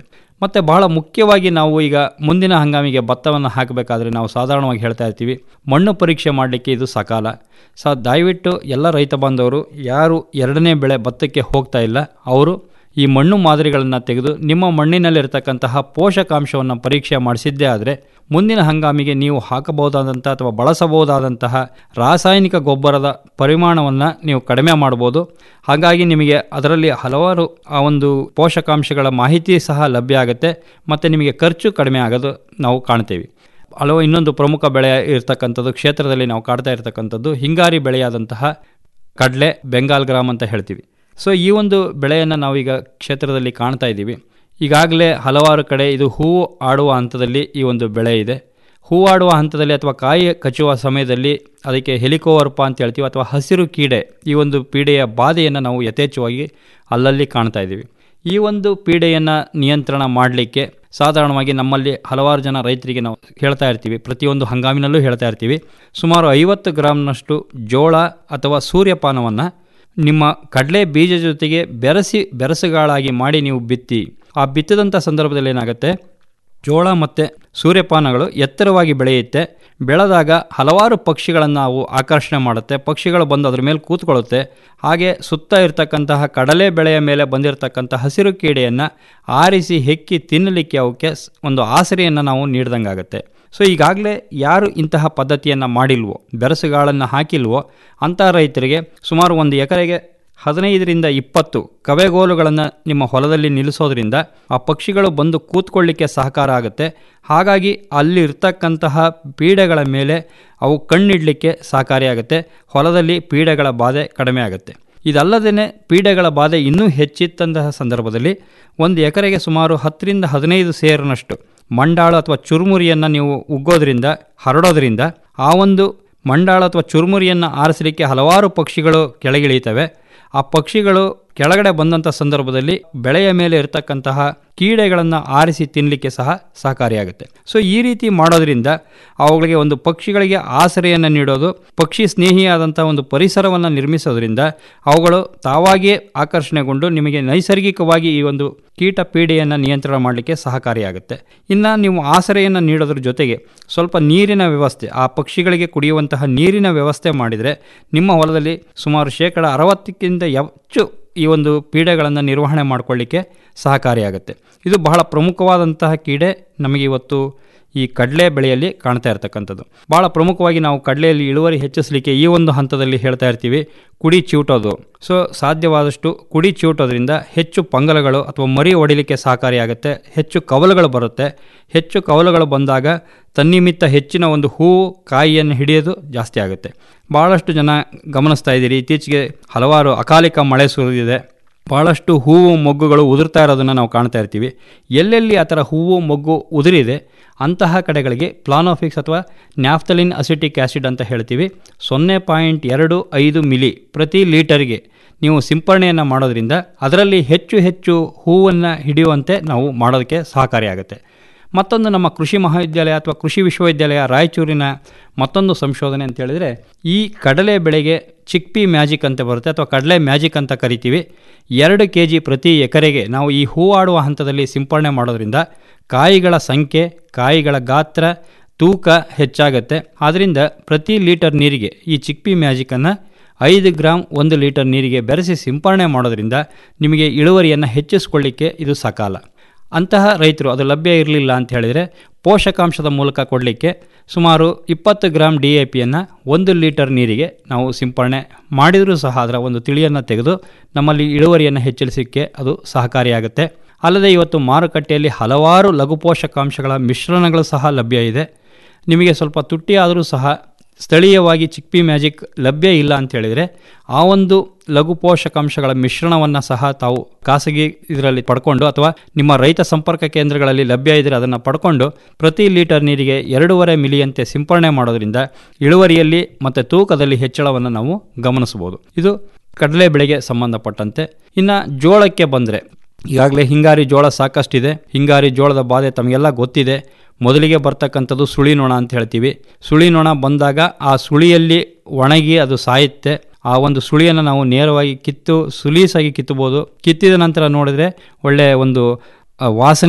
ಮತ್ತು ಬಹಳ ಮುಖ್ಯವಾಗಿ ನಾವು ಈಗ ಮುಂದಿನ ಹಂಗಾಮಿಗೆ ಭತ್ತವನ್ನು ಹಾಕಬೇಕಾದ್ರೆ ನಾವು ಸಾಧಾರಣವಾಗಿ ಹೇಳ್ತಾ ಇರ್ತೀವಿ ಮಣ್ಣು ಪರೀಕ್ಷೆ ಮಾಡಲಿಕ್ಕೆ ಇದು ಸಕಾಲ ಸೊ ದಯವಿಟ್ಟು ಎಲ್ಲ ರೈತ ಬಾಂಧವರು ಯಾರು ಎರಡನೇ ಬೆಳೆ ಭತ್ತಕ್ಕೆ ಹೋಗ್ತಾ ಇಲ್ಲ ಅವರು ಈ ಮಣ್ಣು ಮಾದರಿಗಳನ್ನು ತೆಗೆದು ನಿಮ್ಮ ಮಣ್ಣಿನಲ್ಲಿರ್ತಕ್ಕಂತಹ ಪೋಷಕಾಂಶವನ್ನು ಪರೀಕ್ಷೆ ಮಾಡಿಸಿದ್ದೇ ಆದರೆ ಮುಂದಿನ ಹಂಗಾಮಿಗೆ ನೀವು ಹಾಕಬಹುದಾದಂಥ ಅಥವಾ ಬಳಸಬಹುದಾದಂತಹ ರಾಸಾಯನಿಕ ಗೊಬ್ಬರದ ಪರಿಮಾಣವನ್ನು ನೀವು ಕಡಿಮೆ ಮಾಡ್ಬೋದು ಹಾಗಾಗಿ ನಿಮಗೆ ಅದರಲ್ಲಿ ಹಲವಾರು ಆ ಒಂದು ಪೋಷಕಾಂಶಗಳ ಮಾಹಿತಿ ಸಹ ಲಭ್ಯ ಆಗುತ್ತೆ ಮತ್ತು ನಿಮಗೆ ಖರ್ಚು ಕಡಿಮೆ ಆಗೋದು ನಾವು ಕಾಣ್ತೇವೆ ಹಲವು ಇನ್ನೊಂದು ಪ್ರಮುಖ ಬೆಳೆ ಇರ್ತಕ್ಕಂಥದ್ದು ಕ್ಷೇತ್ರದಲ್ಲಿ ನಾವು ಕಾಡ್ತಾ ಇರ್ತಕ್ಕಂಥದ್ದು ಹಿಂಗಾರಿ ಬೆಳೆಯಾದಂತಹ ಕಡಲೆ ಬೆಂಗಾಲ್ ಗ್ರಾಮ್ ಅಂತ ಹೇಳ್ತೀವಿ ಸೊ ಈ ಒಂದು ಬೆಳೆಯನ್ನು ನಾವೀಗ ಕ್ಷೇತ್ರದಲ್ಲಿ ಕಾಣ್ತಾ ಇದ್ದೀವಿ ಈಗಾಗಲೇ ಹಲವಾರು ಕಡೆ ಇದು ಹೂವು ಆಡುವ ಹಂತದಲ್ಲಿ ಈ ಒಂದು ಬೆಳೆ ಇದೆ ಹೂವಾಡುವ ಹಂತದಲ್ಲಿ ಅಥವಾ ಕಾಯಿ ಕಚ್ಚುವ ಸಮಯದಲ್ಲಿ ಅದಕ್ಕೆ ಹೆಲಿಕೋವರ್ಪ ಅಂತ ಹೇಳ್ತೀವಿ ಅಥವಾ ಹಸಿರು ಕೀಡೆ ಈ ಒಂದು ಪೀಡೆಯ ಬಾಧೆಯನ್ನು ನಾವು ಯಥೇಚ್ಛವಾಗಿ ಅಲ್ಲಲ್ಲಿ ಕಾಣ್ತಾ ಇದ್ದೀವಿ ಈ ಒಂದು ಪೀಡೆಯನ್ನು ನಿಯಂತ್ರಣ ಮಾಡಲಿಕ್ಕೆ ಸಾಧಾರಣವಾಗಿ ನಮ್ಮಲ್ಲಿ ಹಲವಾರು ಜನ ರೈತರಿಗೆ ನಾವು ಹೇಳ್ತಾ ಇರ್ತೀವಿ ಪ್ರತಿಯೊಂದು ಹಂಗಾಮಿನಲ್ಲೂ ಹೇಳ್ತಾ ಇರ್ತೀವಿ ಸುಮಾರು ಐವತ್ತು ಗ್ರಾಮ್ನಷ್ಟು ಜೋಳ ಅಥವಾ ಸೂರ್ಯಪಾನವನ್ನು ನಿಮ್ಮ ಕಡಲೆ ಬೀಜ ಜೊತೆಗೆ ಬೆರೆಸಿ ಬೆರಸುಗಾಳಾಗಿ ಮಾಡಿ ನೀವು ಬಿತ್ತಿ ಆ ಬಿತ್ತಿದಂಥ ಸಂದರ್ಭದಲ್ಲಿ ಏನಾಗುತ್ತೆ ಜೋಳ ಮತ್ತು ಸೂರ್ಯಪಾನಗಳು ಎತ್ತರವಾಗಿ ಬೆಳೆಯುತ್ತೆ ಬೆಳೆದಾಗ ಹಲವಾರು ಪಕ್ಷಿಗಳನ್ನು ಅವು ಆಕರ್ಷಣೆ ಮಾಡುತ್ತೆ ಪಕ್ಷಿಗಳು ಬಂದು ಅದ್ರ ಮೇಲೆ ಕೂತ್ಕೊಳ್ಳುತ್ತೆ ಹಾಗೆ ಸುತ್ತ ಇರತಕ್ಕಂತಹ ಕಡಲೆ ಬೆಳೆಯ ಮೇಲೆ ಬಂದಿರತಕ್ಕಂಥ ಹಸಿರು ಕೀಡೆಯನ್ನು ಆರಿಸಿ ಹೆಕ್ಕಿ ತಿನ್ನಲಿಕ್ಕೆ ಅವಕ್ಕೆ ಒಂದು ಆಸರೆಯನ್ನು ನಾವು ನೀಡ್ದಂಗಾಗುತ್ತೆ ಸೊ ಈಗಾಗಲೇ ಯಾರು ಇಂತಹ ಪದ್ಧತಿಯನ್ನು ಮಾಡಿಲ್ವೋ ಬೆರಸುಗಾಳನ್ನು ಹಾಕಿಲ್ವೋ ಅಂಥ ರೈತರಿಗೆ ಸುಮಾರು ಒಂದು ಎಕರೆಗೆ ಹದಿನೈದರಿಂದ ಇಪ್ಪತ್ತು ಕವೆಗೋಲುಗಳನ್ನು ನಿಮ್ಮ ಹೊಲದಲ್ಲಿ ನಿಲ್ಲಿಸೋದ್ರಿಂದ ಆ ಪಕ್ಷಿಗಳು ಬಂದು ಕೂತ್ಕೊಳ್ಳಿಕ್ಕೆ ಸಹಕಾರ ಆಗುತ್ತೆ ಹಾಗಾಗಿ ಅಲ್ಲಿ ಇರ್ತಕ್ಕಂತಹ ಪೀಡೆಗಳ ಮೇಲೆ ಅವು ಕಣ್ಣಿಡಲಿಕ್ಕೆ ಸಹಕಾರಿಯಾಗುತ್ತೆ ಹೊಲದಲ್ಲಿ ಪೀಡೆಗಳ ಬಾಧೆ ಕಡಿಮೆ ಆಗುತ್ತೆ ಇದಲ್ಲದೇ ಪೀಡೆಗಳ ಬಾಧೆ ಇನ್ನೂ ಹೆಚ್ಚಿತ್ತಂತಹ ಸಂದರ್ಭದಲ್ಲಿ ಒಂದು ಎಕರೆಗೆ ಸುಮಾರು ಹತ್ತರಿಂದ ಹದಿನೈದು ಸೇರಿನಷ್ಟು ಮಂಡಾಳು ಅಥವಾ ಚುರುಮುರಿಯನ್ನು ನೀವು ಉಗ್ಗೋದ್ರಿಂದ ಹರಡೋದ್ರಿಂದ ಆ ಒಂದು ಮಂಡಾಳು ಅಥವಾ ಚುರುಮುರಿಯನ್ನು ಆರಿಸಲಿಕ್ಕೆ ಹಲವಾರು ಪಕ್ಷಿಗಳು ಕೆಳಗಿಳಿಯುತ್ತವೆ ಆ ಪಕ್ಷಿಗಳು ಕೆಳಗಡೆ ಬಂದಂಥ ಸಂದರ್ಭದಲ್ಲಿ ಬೆಳೆಯ ಮೇಲೆ ಇರತಕ್ಕಂತಹ ಕೀಡೆಗಳನ್ನು ಆರಿಸಿ ತಿನ್ನಲಿಕ್ಕೆ ಸಹ ಸಹಕಾರಿಯಾಗುತ್ತೆ ಸೊ ಈ ರೀತಿ ಮಾಡೋದ್ರಿಂದ ಅವುಗಳಿಗೆ ಒಂದು ಪಕ್ಷಿಗಳಿಗೆ ಆಸರೆಯನ್ನು ನೀಡೋದು ಪಕ್ಷಿ ಸ್ನೇಹಿಯಾದಂಥ ಒಂದು ಪರಿಸರವನ್ನು ನಿರ್ಮಿಸೋದ್ರಿಂದ ಅವುಗಳು ತಾವಾಗಿಯೇ ಆಕರ್ಷಣೆಗೊಂಡು ನಿಮಗೆ ನೈಸರ್ಗಿಕವಾಗಿ ಈ ಒಂದು ಕೀಟ ಪೀಡೆಯನ್ನು ನಿಯಂತ್ರಣ ಮಾಡಲಿಕ್ಕೆ ಸಹಕಾರಿಯಾಗುತ್ತೆ ಇನ್ನು ನೀವು ಆಸರೆಯನ್ನು ನೀಡೋದ್ರ ಜೊತೆಗೆ ಸ್ವಲ್ಪ ನೀರಿನ ವ್ಯವಸ್ಥೆ ಆ ಪಕ್ಷಿಗಳಿಗೆ ಕುಡಿಯುವಂತಹ ನೀರಿನ ವ್ಯವಸ್ಥೆ ಮಾಡಿದರೆ ನಿಮ್ಮ ಹೊಲದಲ್ಲಿ ಸುಮಾರು ಶೇಕಡ ಅರವತ್ತಕ್ಕಿಂತ ಹೆಚ್ಚು ಈ ಒಂದು ಪೀಡೆಗಳನ್ನು ನಿರ್ವಹಣೆ ಮಾಡಿಕೊಳ್ಳಿಕ್ಕೆ ಸಹಕಾರಿಯಾಗುತ್ತೆ ಇದು ಬಹಳ ಪ್ರಮುಖವಾದಂತಹ ಕೀಡೆ ನಮಗೆ ಇವತ್ತು ಈ ಕಡಲೆ ಬೆಳೆಯಲ್ಲಿ ಕಾಣ್ತಾ ಇರತಕ್ಕಂಥದ್ದು ಭಾಳ ಪ್ರಮುಖವಾಗಿ ನಾವು ಕಡಲೆಯಲ್ಲಿ ಇಳುವರಿ ಹೆಚ್ಚಿಸಲಿಕ್ಕೆ ಈ ಒಂದು ಹಂತದಲ್ಲಿ ಹೇಳ್ತಾ ಇರ್ತೀವಿ ಕುಡಿ ಚಿವುಟೋದು ಸೊ ಸಾಧ್ಯವಾದಷ್ಟು ಕುಡಿ ಚಿವುಟೋದ್ರಿಂದ ಹೆಚ್ಚು ಪಂಗಲಗಳು ಅಥವಾ ಮರಿ ಹೊಡಿಲಿಕ್ಕೆ ಸಹಕಾರಿಯಾಗುತ್ತೆ ಹೆಚ್ಚು ಕವಲುಗಳು ಬರುತ್ತೆ ಹೆಚ್ಚು ಕವಲುಗಳು ಬಂದಾಗ ತನ್ನಿಮಿತ್ತ ಹೆಚ್ಚಿನ ಒಂದು ಹೂವು ಕಾಯಿಯನ್ನು ಹಿಡಿಯೋದು ಜಾಸ್ತಿ ಆಗುತ್ತೆ ಭಾಳಷ್ಟು ಜನ ಗಮನಿಸ್ತಾ ಇದ್ದೀರಿ ಇತ್ತೀಚೆಗೆ ಹಲವಾರು ಅಕಾಲಿಕ ಮಳೆ ಸುರಿದಿದೆ ಭಾಳಷ್ಟು ಹೂವು ಮೊಗ್ಗುಗಳು ಉದುರ್ತಾ ಇರೋದನ್ನು ನಾವು ಕಾಣ್ತಾ ಇರ್ತೀವಿ ಎಲ್ಲೆಲ್ಲಿ ಆ ಥರ ಹೂವು ಮೊಗ್ಗು ಉದುರಿದೆ ಅಂತಹ ಕಡೆಗಳಿಗೆ ಪ್ಲಾನೋಫಿಕ್ಸ್ ಅಥವಾ ನ್ಯಾಫ್ತಲಿನ್ ಅಸಿಟಿಕ್ ಆ್ಯಸಿಡ್ ಅಂತ ಹೇಳ್ತೀವಿ ಸೊನ್ನೆ ಪಾಯಿಂಟ್ ಎರಡು ಐದು ಮಿಲಿ ಪ್ರತಿ ಲೀಟರ್ಗೆ ನೀವು ಸಿಂಪರಣೆಯನ್ನು ಮಾಡೋದ್ರಿಂದ ಅದರಲ್ಲಿ ಹೆಚ್ಚು ಹೆಚ್ಚು ಹೂವನ್ನು ಹಿಡಿಯುವಂತೆ ನಾವು ಮಾಡೋದಕ್ಕೆ ಸಹಕಾರಿಯಾಗುತ್ತೆ ಮತ್ತೊಂದು ನಮ್ಮ ಕೃಷಿ ಮಹಾವಿದ್ಯಾಲಯ ಅಥವಾ ಕೃಷಿ ವಿಶ್ವವಿದ್ಯಾಲಯ ರಾಯಚೂರಿನ ಮತ್ತೊಂದು ಸಂಶೋಧನೆ ಅಂತ ಹೇಳಿದರೆ ಈ ಕಡಲೆ ಬೆಳೆಗೆ ಚಿಕ್ಪಿ ಮ್ಯಾಜಿಕ್ ಅಂತ ಬರುತ್ತೆ ಅಥವಾ ಕಡಲೆ ಮ್ಯಾಜಿಕ್ ಅಂತ ಕರಿತೀವಿ ಎರಡು ಕೆ ಜಿ ಪ್ರತಿ ಎಕರೆಗೆ ನಾವು ಈ ಹೂವಾಡುವ ಹಂತದಲ್ಲಿ ಸಿಂಪರಣೆ ಮಾಡೋದ್ರಿಂದ ಕಾಯಿಗಳ ಸಂಖ್ಯೆ ಕಾಯಿಗಳ ಗಾತ್ರ ತೂಕ ಹೆಚ್ಚಾಗುತ್ತೆ ಆದ್ದರಿಂದ ಪ್ರತಿ ಲೀಟರ್ ನೀರಿಗೆ ಈ ಚಿಕ್ಪಿ ಮ್ಯಾಜಿಕನ್ನು ಐದು ಗ್ರಾಮ್ ಒಂದು ಲೀಟರ್ ನೀರಿಗೆ ಬೆರೆಸಿ ಸಿಂಪರಣೆ ಮಾಡೋದ್ರಿಂದ ನಿಮಗೆ ಇಳುವರಿಯನ್ನು ಹೆಚ್ಚಿಸ್ಕೊಳ್ಳಿಕ್ಕೆ ಇದು ಸಕಾಲ ಅಂತಹ ರೈತರು ಅದು ಲಭ್ಯ ಇರಲಿಲ್ಲ ಅಂತ ಹೇಳಿದರೆ ಪೋಷಕಾಂಶದ ಮೂಲಕ ಕೊಡಲಿಕ್ಕೆ ಸುಮಾರು ಇಪ್ಪತ್ತು ಗ್ರಾಮ್ ಡಿ ಎ ಪಿಯನ್ನು ಒಂದು ಲೀಟರ್ ನೀರಿಗೆ ನಾವು ಸಿಂಪರಣೆ ಮಾಡಿದರೂ ಸಹ ಅದರ ಒಂದು ತಿಳಿಯನ್ನು ತೆಗೆದು ನಮ್ಮಲ್ಲಿ ಇಳುವರಿಯನ್ನು ಹೆಚ್ಚಿಸಲಿಕ್ಕೆ ಅದು ಸಹಕಾರಿಯಾಗುತ್ತೆ ಅಲ್ಲದೆ ಇವತ್ತು ಮಾರುಕಟ್ಟೆಯಲ್ಲಿ ಹಲವಾರು ಲಘು ಪೋಷಕಾಂಶಗಳ ಮಿಶ್ರಣಗಳು ಸಹ ಲಭ್ಯ ಇದೆ ನಿಮಗೆ ಸ್ವಲ್ಪ ತುಟ್ಟಿ ಆದರೂ ಸಹ ಸ್ಥಳೀಯವಾಗಿ ಚಿಕ್ಪಿ ಮ್ಯಾಜಿಕ್ ಲಭ್ಯ ಇಲ್ಲ ಅಂತ ಹೇಳಿದರೆ ಆ ಒಂದು ಲಘು ಪೋಷಕಾಂಶಗಳ ಮಿಶ್ರಣವನ್ನು ಸಹ ತಾವು ಖಾಸಗಿ ಇದರಲ್ಲಿ ಪಡ್ಕೊಂಡು ಅಥವಾ ನಿಮ್ಮ ರೈತ ಸಂಪರ್ಕ ಕೇಂದ್ರಗಳಲ್ಲಿ ಲಭ್ಯ ಇದ್ದರೆ ಅದನ್ನು ಪಡ್ಕೊಂಡು ಪ್ರತಿ ಲೀಟರ್ ನೀರಿಗೆ ಎರಡೂವರೆ ಮಿಲಿಯಂತೆ ಸಿಂಪರಣೆ ಮಾಡೋದ್ರಿಂದ ಇಳುವರಿಯಲ್ಲಿ ಮತ್ತು ತೂಕದಲ್ಲಿ ಹೆಚ್ಚಳವನ್ನು ನಾವು ಗಮನಿಸಬಹುದು ಇದು ಕಡಲೆ ಬೆಳೆಗೆ ಸಂಬಂಧಪಟ್ಟಂತೆ ಇನ್ನು ಜೋಳಕ್ಕೆ ಬಂದರೆ ಈಗಾಗಲೇ ಹಿಂಗಾರಿ ಜೋಳ ಸಾಕಷ್ಟಿದೆ ಹಿಂಗಾರಿ ಜೋಳದ ಬಾಧೆ ತಮಗೆಲ್ಲ ಗೊತ್ತಿದೆ ಮೊದಲಿಗೆ ಬರ್ತಕ್ಕಂಥದ್ದು ಸುಳಿ ನೊಣ ಅಂತ ಹೇಳ್ತೀವಿ ಸುಳಿ ನೊಣ ಬಂದಾಗ ಆ ಸುಳಿಯಲ್ಲಿ ಒಣಗಿ ಅದು ಸಾಯುತ್ತೆ ಆ ಒಂದು ಸುಳಿಯನ್ನು ನಾವು ನೇರವಾಗಿ ಕಿತ್ತು ಸುಲೀಸಾಗಿ ಕಿತ್ತಬೋದು ಕಿತ್ತಿದ ನಂತರ ನೋಡಿದರೆ ಒಳ್ಳೆಯ ಒಂದು ವಾಸನೆ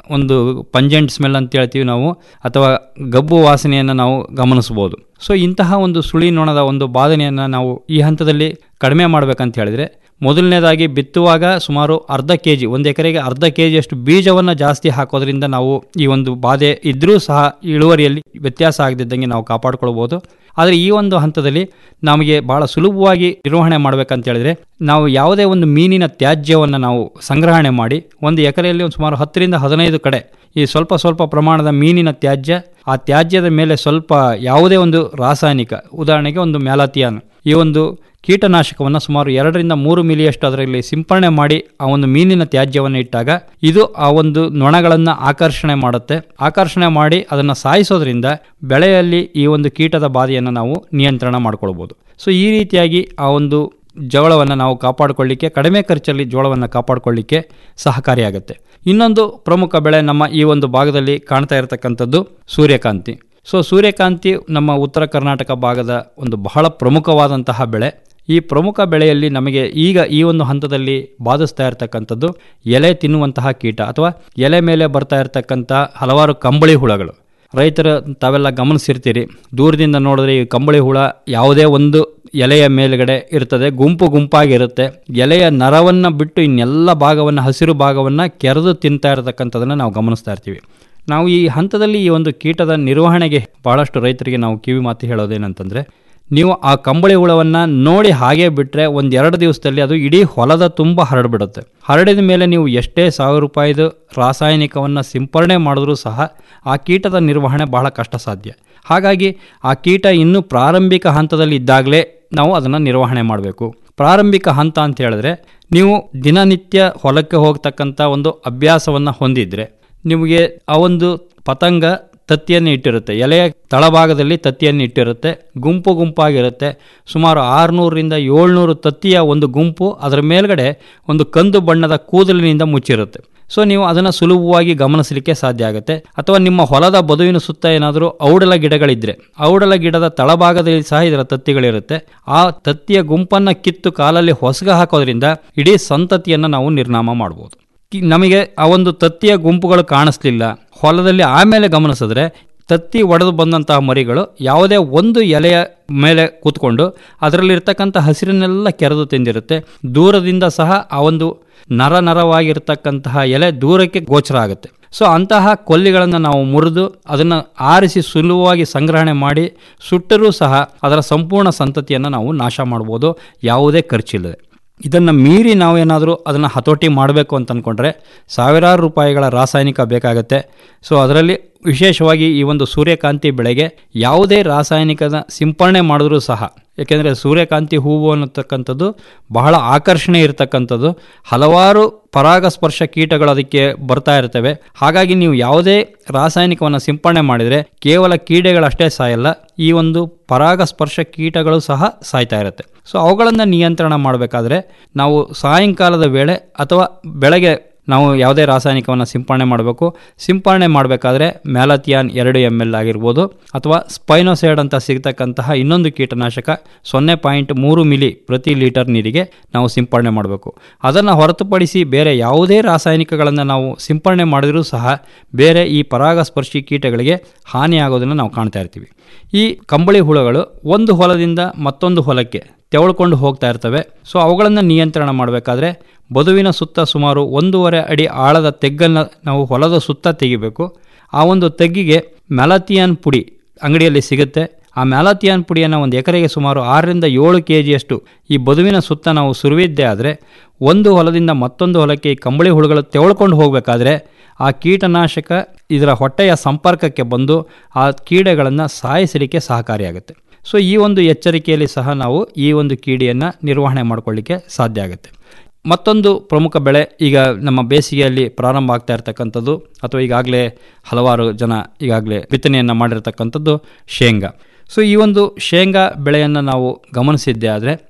ಒಂದು ಪಂಜೆಂಟ್ ಸ್ಮೆಲ್ ಅಂತ ಹೇಳ್ತೀವಿ ನಾವು ಅಥವಾ ಗಬ್ಬು ವಾಸನೆಯನ್ನು ನಾವು ಗಮನಿಸ್ಬೋದು ಸೊ ಇಂತಹ ಒಂದು ಸುಳಿ ನೊಣದ ಒಂದು ಬಾಧನೆಯನ್ನು ನಾವು ಈ ಹಂತದಲ್ಲಿ ಕಡಿಮೆ ಮಾಡಬೇಕಂತ ಹೇಳಿದರೆ ಮೊದಲನೇದಾಗಿ ಬಿತ್ತುವಾಗ ಸುಮಾರು ಅರ್ಧ ಕೆ ಜಿ ಒಂದು ಎಕರೆಗೆ ಅರ್ಧ ಕೆ ಜಿಯಷ್ಟು ಬೀಜವನ್ನು ಜಾಸ್ತಿ ಹಾಕೋದ್ರಿಂದ ನಾವು ಈ ಒಂದು ಬಾಧೆ ಇದ್ದರೂ ಸಹ ಇಳುವರಿಯಲ್ಲಿ ವ್ಯತ್ಯಾಸ ಆಗದಿದ್ದಂಗೆ ನಾವು ಕಾಪಾಡ್ಕೊಳ್ಬೋದು ಆದರೆ ಈ ಒಂದು ಹಂತದಲ್ಲಿ ನಮಗೆ ಭಾಳ ಸುಲಭವಾಗಿ ನಿರ್ವಹಣೆ ಮಾಡಬೇಕಂತ ಹೇಳಿದ್ರೆ ನಾವು ಯಾವುದೇ ಒಂದು ಮೀನಿನ ತ್ಯಾಜ್ಯವನ್ನು ನಾವು ಸಂಗ್ರಹಣೆ ಮಾಡಿ ಒಂದು ಎಕರೆಯಲ್ಲಿ ಒಂದು ಸುಮಾರು ಹತ್ತರಿಂದ ಹದಿನೈದು ಕಡೆ ಈ ಸ್ವಲ್ಪ ಸ್ವಲ್ಪ ಪ್ರಮಾಣದ ಮೀನಿನ ತ್ಯಾಜ್ಯ ಆ ತ್ಯಾಜ್ಯದ ಮೇಲೆ ಸ್ವಲ್ಪ ಯಾವುದೇ ಒಂದು ರಾಸಾಯನಿಕ ಉದಾಹರಣೆಗೆ ಒಂದು ಮ್ಯಾಲಾತಿಯಾನ್ ಈ ಒಂದು ಕೀಟನಾಶಕವನ್ನು ಸುಮಾರು ಎರಡರಿಂದ ಮೂರು ಮಿಲಿಯಷ್ಟು ಅದರಲ್ಲಿ ಸಿಂಪರಣೆ ಮಾಡಿ ಆ ಒಂದು ಮೀನಿನ ತ್ಯಾಜ್ಯವನ್ನು ಇಟ್ಟಾಗ ಇದು ಆ ಒಂದು ನೊಣಗಳನ್ನು ಆಕರ್ಷಣೆ ಮಾಡುತ್ತೆ ಆಕರ್ಷಣೆ ಮಾಡಿ ಅದನ್ನು ಸಾಯಿಸೋದ್ರಿಂದ ಬೆಳೆಯಲ್ಲಿ ಈ ಒಂದು ಕೀಟದ ಬಾಧೆಯನ್ನು ನಾವು ನಿಯಂತ್ರಣ ಮಾಡ್ಕೊಳ್ಬೋದು ಸೊ ಈ ರೀತಿಯಾಗಿ ಆ ಒಂದು ಜೋಳವನ್ನು ನಾವು ಕಾಪಾಡಿಕೊಳ್ಳಿಕ್ಕೆ ಕಡಿಮೆ ಖರ್ಚಲ್ಲಿ ಜೋಳವನ್ನು ಕಾಪಾಡಿಕೊಳ್ಳಿಕ್ಕೆ ಸಹಕಾರಿಯಾಗುತ್ತೆ ಇನ್ನೊಂದು ಪ್ರಮುಖ ಬೆಳೆ ನಮ್ಮ ಈ ಒಂದು ಭಾಗದಲ್ಲಿ ಕಾಣ್ತಾ ಇರತಕ್ಕಂಥದ್ದು ಸೂರ್ಯಕಾಂತಿ ಸೊ ಸೂರ್ಯಕಾಂತಿ ನಮ್ಮ ಉತ್ತರ ಕರ್ನಾಟಕ ಭಾಗದ ಒಂದು ಬಹಳ ಪ್ರಮುಖವಾದಂತಹ ಬೆಳೆ ಈ ಪ್ರಮುಖ ಬೆಳೆಯಲ್ಲಿ ನಮಗೆ ಈಗ ಈ ಒಂದು ಹಂತದಲ್ಲಿ ಬಾಧಿಸ್ತಾ ಇರತಕ್ಕಂಥದ್ದು ಎಲೆ ತಿನ್ನುವಂತಹ ಕೀಟ ಅಥವಾ ಎಲೆ ಮೇಲೆ ಬರ್ತಾ ಇರತಕ್ಕಂಥ ಹಲವಾರು ಕಂಬಳಿ ಹುಳಗಳು ರೈತರ ತಾವೆಲ್ಲ ಗಮನಿಸಿರ್ತೀರಿ ದೂರದಿಂದ ನೋಡಿದ್ರೆ ಈ ಕಂಬಳಿ ಹುಳ ಯಾವುದೇ ಒಂದು ಎಲೆಯ ಮೇಲ್ಗಡೆ ಇರ್ತದೆ ಗುಂಪು ಗುಂಪಾಗಿರುತ್ತೆ ಎಲೆಯ ನರವನ್ನು ಬಿಟ್ಟು ಇನ್ನೆಲ್ಲ ಭಾಗವನ್ನು ಹಸಿರು ಭಾಗವನ್ನು ಕೆರೆದು ತಿಂತಾ ಇರತಕ್ಕಂಥದ್ದನ್ನು ನಾವು ಗಮನಿಸ್ತಾ ಇರ್ತೀವಿ ನಾವು ಈ ಹಂತದಲ್ಲಿ ಈ ಒಂದು ಕೀಟದ ನಿರ್ವಹಣೆಗೆ ಭಾಳಷ್ಟು ರೈತರಿಗೆ ನಾವು ಕಿವಿ ಮಾತು ಹೇಳೋದೇನಂತಂದರೆ ನೀವು ಆ ಕಂಬಳಿ ಹುಳವನ್ನು ನೋಡಿ ಹಾಗೆ ಬಿಟ್ಟರೆ ಒಂದು ಎರಡು ದಿವಸದಲ್ಲಿ ಅದು ಇಡೀ ಹೊಲದ ತುಂಬ ಹರಡ್ಬಿಡುತ್ತೆ ಹರಡಿದ ಮೇಲೆ ನೀವು ಎಷ್ಟೇ ಸಾವಿರ ರೂಪಾಯಿದು ರಾಸಾಯನಿಕವನ್ನು ಸಿಂಪರಣೆ ಮಾಡಿದ್ರೂ ಸಹ ಆ ಕೀಟದ ನಿರ್ವಹಣೆ ಬಹಳ ಕಷ್ಟ ಸಾಧ್ಯ ಹಾಗಾಗಿ ಆ ಕೀಟ ಇನ್ನೂ ಪ್ರಾರಂಭಿಕ ಹಂತದಲ್ಲಿ ಇದ್ದಾಗಲೇ ನಾವು ಅದನ್ನು ನಿರ್ವಹಣೆ ಮಾಡಬೇಕು ಪ್ರಾರಂಭಿಕ ಹಂತ ಅಂತ ಹೇಳಿದ್ರೆ ನೀವು ದಿನನಿತ್ಯ ಹೊಲಕ್ಕೆ ಹೋಗ್ತಕ್ಕಂಥ ಒಂದು ಅಭ್ಯಾಸವನ್ನು ಹೊಂದಿದ್ರೆ ನಿಮಗೆ ಆ ಒಂದು ಪತಂಗ ತತ್ತಿಯನ್ನು ಇಟ್ಟಿರುತ್ತೆ ಎಲೆಯ ತಳಭಾಗದಲ್ಲಿ ತತ್ತಿಯನ್ನು ಇಟ್ಟಿರುತ್ತೆ ಗುಂಪು ಗುಂಪಾಗಿರುತ್ತೆ ಸುಮಾರು ಆರುನೂರರಿಂದ ಏಳ್ನೂರು ತತ್ತಿಯ ಒಂದು ಗುಂಪು ಅದರ ಮೇಲ್ಗಡೆ ಒಂದು ಕಂದು ಬಣ್ಣದ ಕೂದಲಿನಿಂದ ಮುಚ್ಚಿರುತ್ತೆ ಸೊ ನೀವು ಅದನ್ನು ಸುಲಭವಾಗಿ ಗಮನಿಸಲಿಕ್ಕೆ ಸಾಧ್ಯ ಆಗುತ್ತೆ ಅಥವಾ ನಿಮ್ಮ ಹೊಲದ ಬದುವಿನ ಸುತ್ತ ಏನಾದರೂ ಔಡಲ ಗಿಡಗಳಿದ್ದರೆ ಔಡಲ ಗಿಡದ ತಳಭಾಗದಲ್ಲಿ ಸಹ ಇದರ ತತ್ತಿಗಳಿರುತ್ತೆ ಆ ತತ್ತಿಯ ಗುಂಪನ್ನು ಕಿತ್ತು ಕಾಲಲ್ಲಿ ಹೊಸಗ ಹಾಕೋದ್ರಿಂದ ಇಡೀ ಸಂತತಿಯನ್ನು ನಾವು ನಿರ್ನಾಮ ಮಾಡ್ಬೋದು ನಮಗೆ ಆ ಒಂದು ತತ್ತಿಯ ಗುಂಪುಗಳು ಕಾಣಿಸ್ಲಿಲ್ಲ ಹೊಲದಲ್ಲಿ ಆಮೇಲೆ ಗಮನಿಸಿದ್ರೆ ತತ್ತಿ ಒಡೆದು ಬಂದಂತಹ ಮರಿಗಳು ಯಾವುದೇ ಒಂದು ಎಲೆಯ ಮೇಲೆ ಕೂತ್ಕೊಂಡು ಅದರಲ್ಲಿರ್ತಕ್ಕಂಥ ಹಸಿರನ್ನೆಲ್ಲ ಕೆರೆದು ತಿಂದಿರುತ್ತೆ ದೂರದಿಂದ ಸಹ ಆ ಒಂದು ನರ ನರವಾಗಿರ್ತಕ್ಕಂತಹ ಎಲೆ ದೂರಕ್ಕೆ ಗೋಚರ ಆಗುತ್ತೆ ಸೊ ಅಂತಹ ಕೊಲ್ಲಿಗಳನ್ನು ನಾವು ಮುರಿದು ಅದನ್ನು ಆರಿಸಿ ಸುಲಭವಾಗಿ ಸಂಗ್ರಹಣೆ ಮಾಡಿ ಸುಟ್ಟರೂ ಸಹ ಅದರ ಸಂಪೂರ್ಣ ಸಂತತಿಯನ್ನು ನಾವು ನಾಶ ಮಾಡ್ಬೋದು ಯಾವುದೇ ಖರ್ಚಿಲ್ಲದೆ ಇದನ್ನು ಮೀರಿ ನಾವೇನಾದರೂ ಅದನ್ನು ಹತೋಟಿ ಮಾಡಬೇಕು ಅಂತ ಅಂದ್ಕೊಂಡ್ರೆ ಸಾವಿರಾರು ರೂಪಾಯಿಗಳ ರಾಸಾಯನಿಕ ಬೇಕಾಗುತ್ತೆ ಸೊ ಅದರಲ್ಲಿ ವಿಶೇಷವಾಗಿ ಈ ಒಂದು ಸೂರ್ಯಕಾಂತಿ ಬೆಳೆಗೆ ಯಾವುದೇ ರಾಸಾಯನಿಕದ ಸಿಂಪರಣೆ ಮಾಡಿದ್ರೂ ಸಹ ಏಕೆಂದರೆ ಸೂರ್ಯಕಾಂತಿ ಹೂವು ಅನ್ನತಕ್ಕಂಥದ್ದು ಬಹಳ ಆಕರ್ಷಣೆ ಇರತಕ್ಕಂಥದ್ದು ಹಲವಾರು ಪರಾಗಸ್ಪರ್ಶ ಕೀಟಗಳು ಅದಕ್ಕೆ ಬರ್ತಾ ಇರ್ತವೆ ಹಾಗಾಗಿ ನೀವು ಯಾವುದೇ ರಾಸಾಯನಿಕವನ್ನು ಸಿಂಪರಣೆ ಮಾಡಿದರೆ ಕೇವಲ ಕೀಡೆಗಳಷ್ಟೇ ಸಾಯಲ್ಲ ಈ ಒಂದು ಪರಾಗಸ್ಪರ್ಶ ಕೀಟಗಳು ಸಹ ಸಾಯ್ತಾ ಇರುತ್ತೆ ಸೊ ಅವುಗಳನ್ನು ನಿಯಂತ್ರಣ ಮಾಡಬೇಕಾದ್ರೆ ನಾವು ಸಾಯಂಕಾಲದ ವೇಳೆ ಅಥವಾ ಬೆಳಗ್ಗೆ ನಾವು ಯಾವುದೇ ರಾಸಾಯನಿಕವನ್ನು ಸಿಂಪರಣೆ ಮಾಡಬೇಕು ಸಿಂಪರಣೆ ಮಾಡಬೇಕಾದ್ರೆ ಮ್ಯಾಲಥಿಯಾನ್ ಎರಡು ಎಮ್ ಎಲ್ ಆಗಿರ್ಬೋದು ಅಥವಾ ಸ್ಪೈನೋಸೈಡ್ ಅಂತ ಸಿಗ್ತಕ್ಕಂತಹ ಇನ್ನೊಂದು ಕೀಟನಾಶಕ ಸೊನ್ನೆ ಪಾಯಿಂಟ್ ಮೂರು ಮಿಲಿ ಪ್ರತಿ ಲೀಟರ್ ನೀರಿಗೆ ನಾವು ಸಿಂಪರಣೆ ಮಾಡಬೇಕು ಅದನ್ನು ಹೊರತುಪಡಿಸಿ ಬೇರೆ ಯಾವುದೇ ರಾಸಾಯನಿಕಗಳನ್ನು ನಾವು ಸಿಂಪರಣೆ ಮಾಡಿದರೂ ಸಹ ಬೇರೆ ಈ ಪರಾಗಸ್ಪರ್ಶಿ ಕೀಟಗಳಿಗೆ ಹಾನಿಯಾಗೋದನ್ನು ನಾವು ಕಾಣ್ತಾ ಇರ್ತೀವಿ ಈ ಕಂಬಳಿ ಹುಳುಗಳು ಒಂದು ಹೊಲದಿಂದ ಮತ್ತೊಂದು ಹೊಲಕ್ಕೆ ತೆವಳ್ಕೊಂಡು ಹೋಗ್ತಾ ಇರ್ತವೆ ಸೊ ಅವುಗಳನ್ನು ನಿಯಂತ್ರಣ ಮಾಡಬೇಕಾದ್ರೆ ಬದುವಿನ ಸುತ್ತ ಸುಮಾರು ಒಂದೂವರೆ ಅಡಿ ಆಳದ ತೆಗ್ಗನ್ನು ನಾವು ಹೊಲದ ಸುತ್ತ ತೆಗಿಬೇಕು ಆ ಒಂದು ತೆಗ್ಗಿಗೆ ಮೆಲತಿಯನ್ ಪುಡಿ ಅಂಗಡಿಯಲ್ಲಿ ಸಿಗುತ್ತೆ ಆ ಮ್ಯಾಲಥಿಯಾನ್ ಪುಡಿಯನ್ನು ಒಂದು ಎಕರೆಗೆ ಸುಮಾರು ಆರರಿಂದ ಏಳು ಕೆ ಜಿಯಷ್ಟು ಈ ಬದುವಿನ ಸುತ್ತ ನಾವು ಸುರುವಿದ್ದೇ ಆದರೆ ಒಂದು ಹೊಲದಿಂದ ಮತ್ತೊಂದು ಹೊಲಕ್ಕೆ ಈ ಕಂಬಳಿ ಹುಳುಗಳು ತೆವಳ್ಕೊಂಡು ಹೋಗಬೇಕಾದ್ರೆ ಆ ಕೀಟನಾಶಕ ಇದರ ಹೊಟ್ಟೆಯ ಸಂಪರ್ಕಕ್ಕೆ ಬಂದು ಆ ಕೀಡೆಗಳನ್ನು ಸಾಯಿಸಲಿಕ್ಕೆ ಸಹಕಾರಿಯಾಗುತ್ತೆ ಸೊ ಈ ಒಂದು ಎಚ್ಚರಿಕೆಯಲ್ಲಿ ಸಹ ನಾವು ಈ ಒಂದು ಕೀಡಿಯನ್ನು ನಿರ್ವಹಣೆ ಮಾಡಿಕೊಳ್ಳಿಕ್ಕೆ ಸಾಧ್ಯ ಆಗುತ್ತೆ ಮತ್ತೊಂದು ಪ್ರಮುಖ ಬೆಳೆ ಈಗ ನಮ್ಮ ಬೇಸಿಗೆಯಲ್ಲಿ ಪ್ರಾರಂಭ ಆಗ್ತಾ ಇರತಕ್ಕಂಥದ್ದು ಅಥವಾ ಈಗಾಗಲೇ ಹಲವಾರು ಜನ ಈಗಾಗಲೇ ಬಿತ್ತನೆಯನ್ನು ಮಾಡಿರ್ತಕ್ಕಂಥದ್ದು ಶೇಂಗಾ ಸೊ ಈ ಒಂದು ಶೇಂಗಾ ಬೆಳೆಯನ್ನು ನಾವು ಗಮನಿಸಿದ್ದೇ ಆದರೆ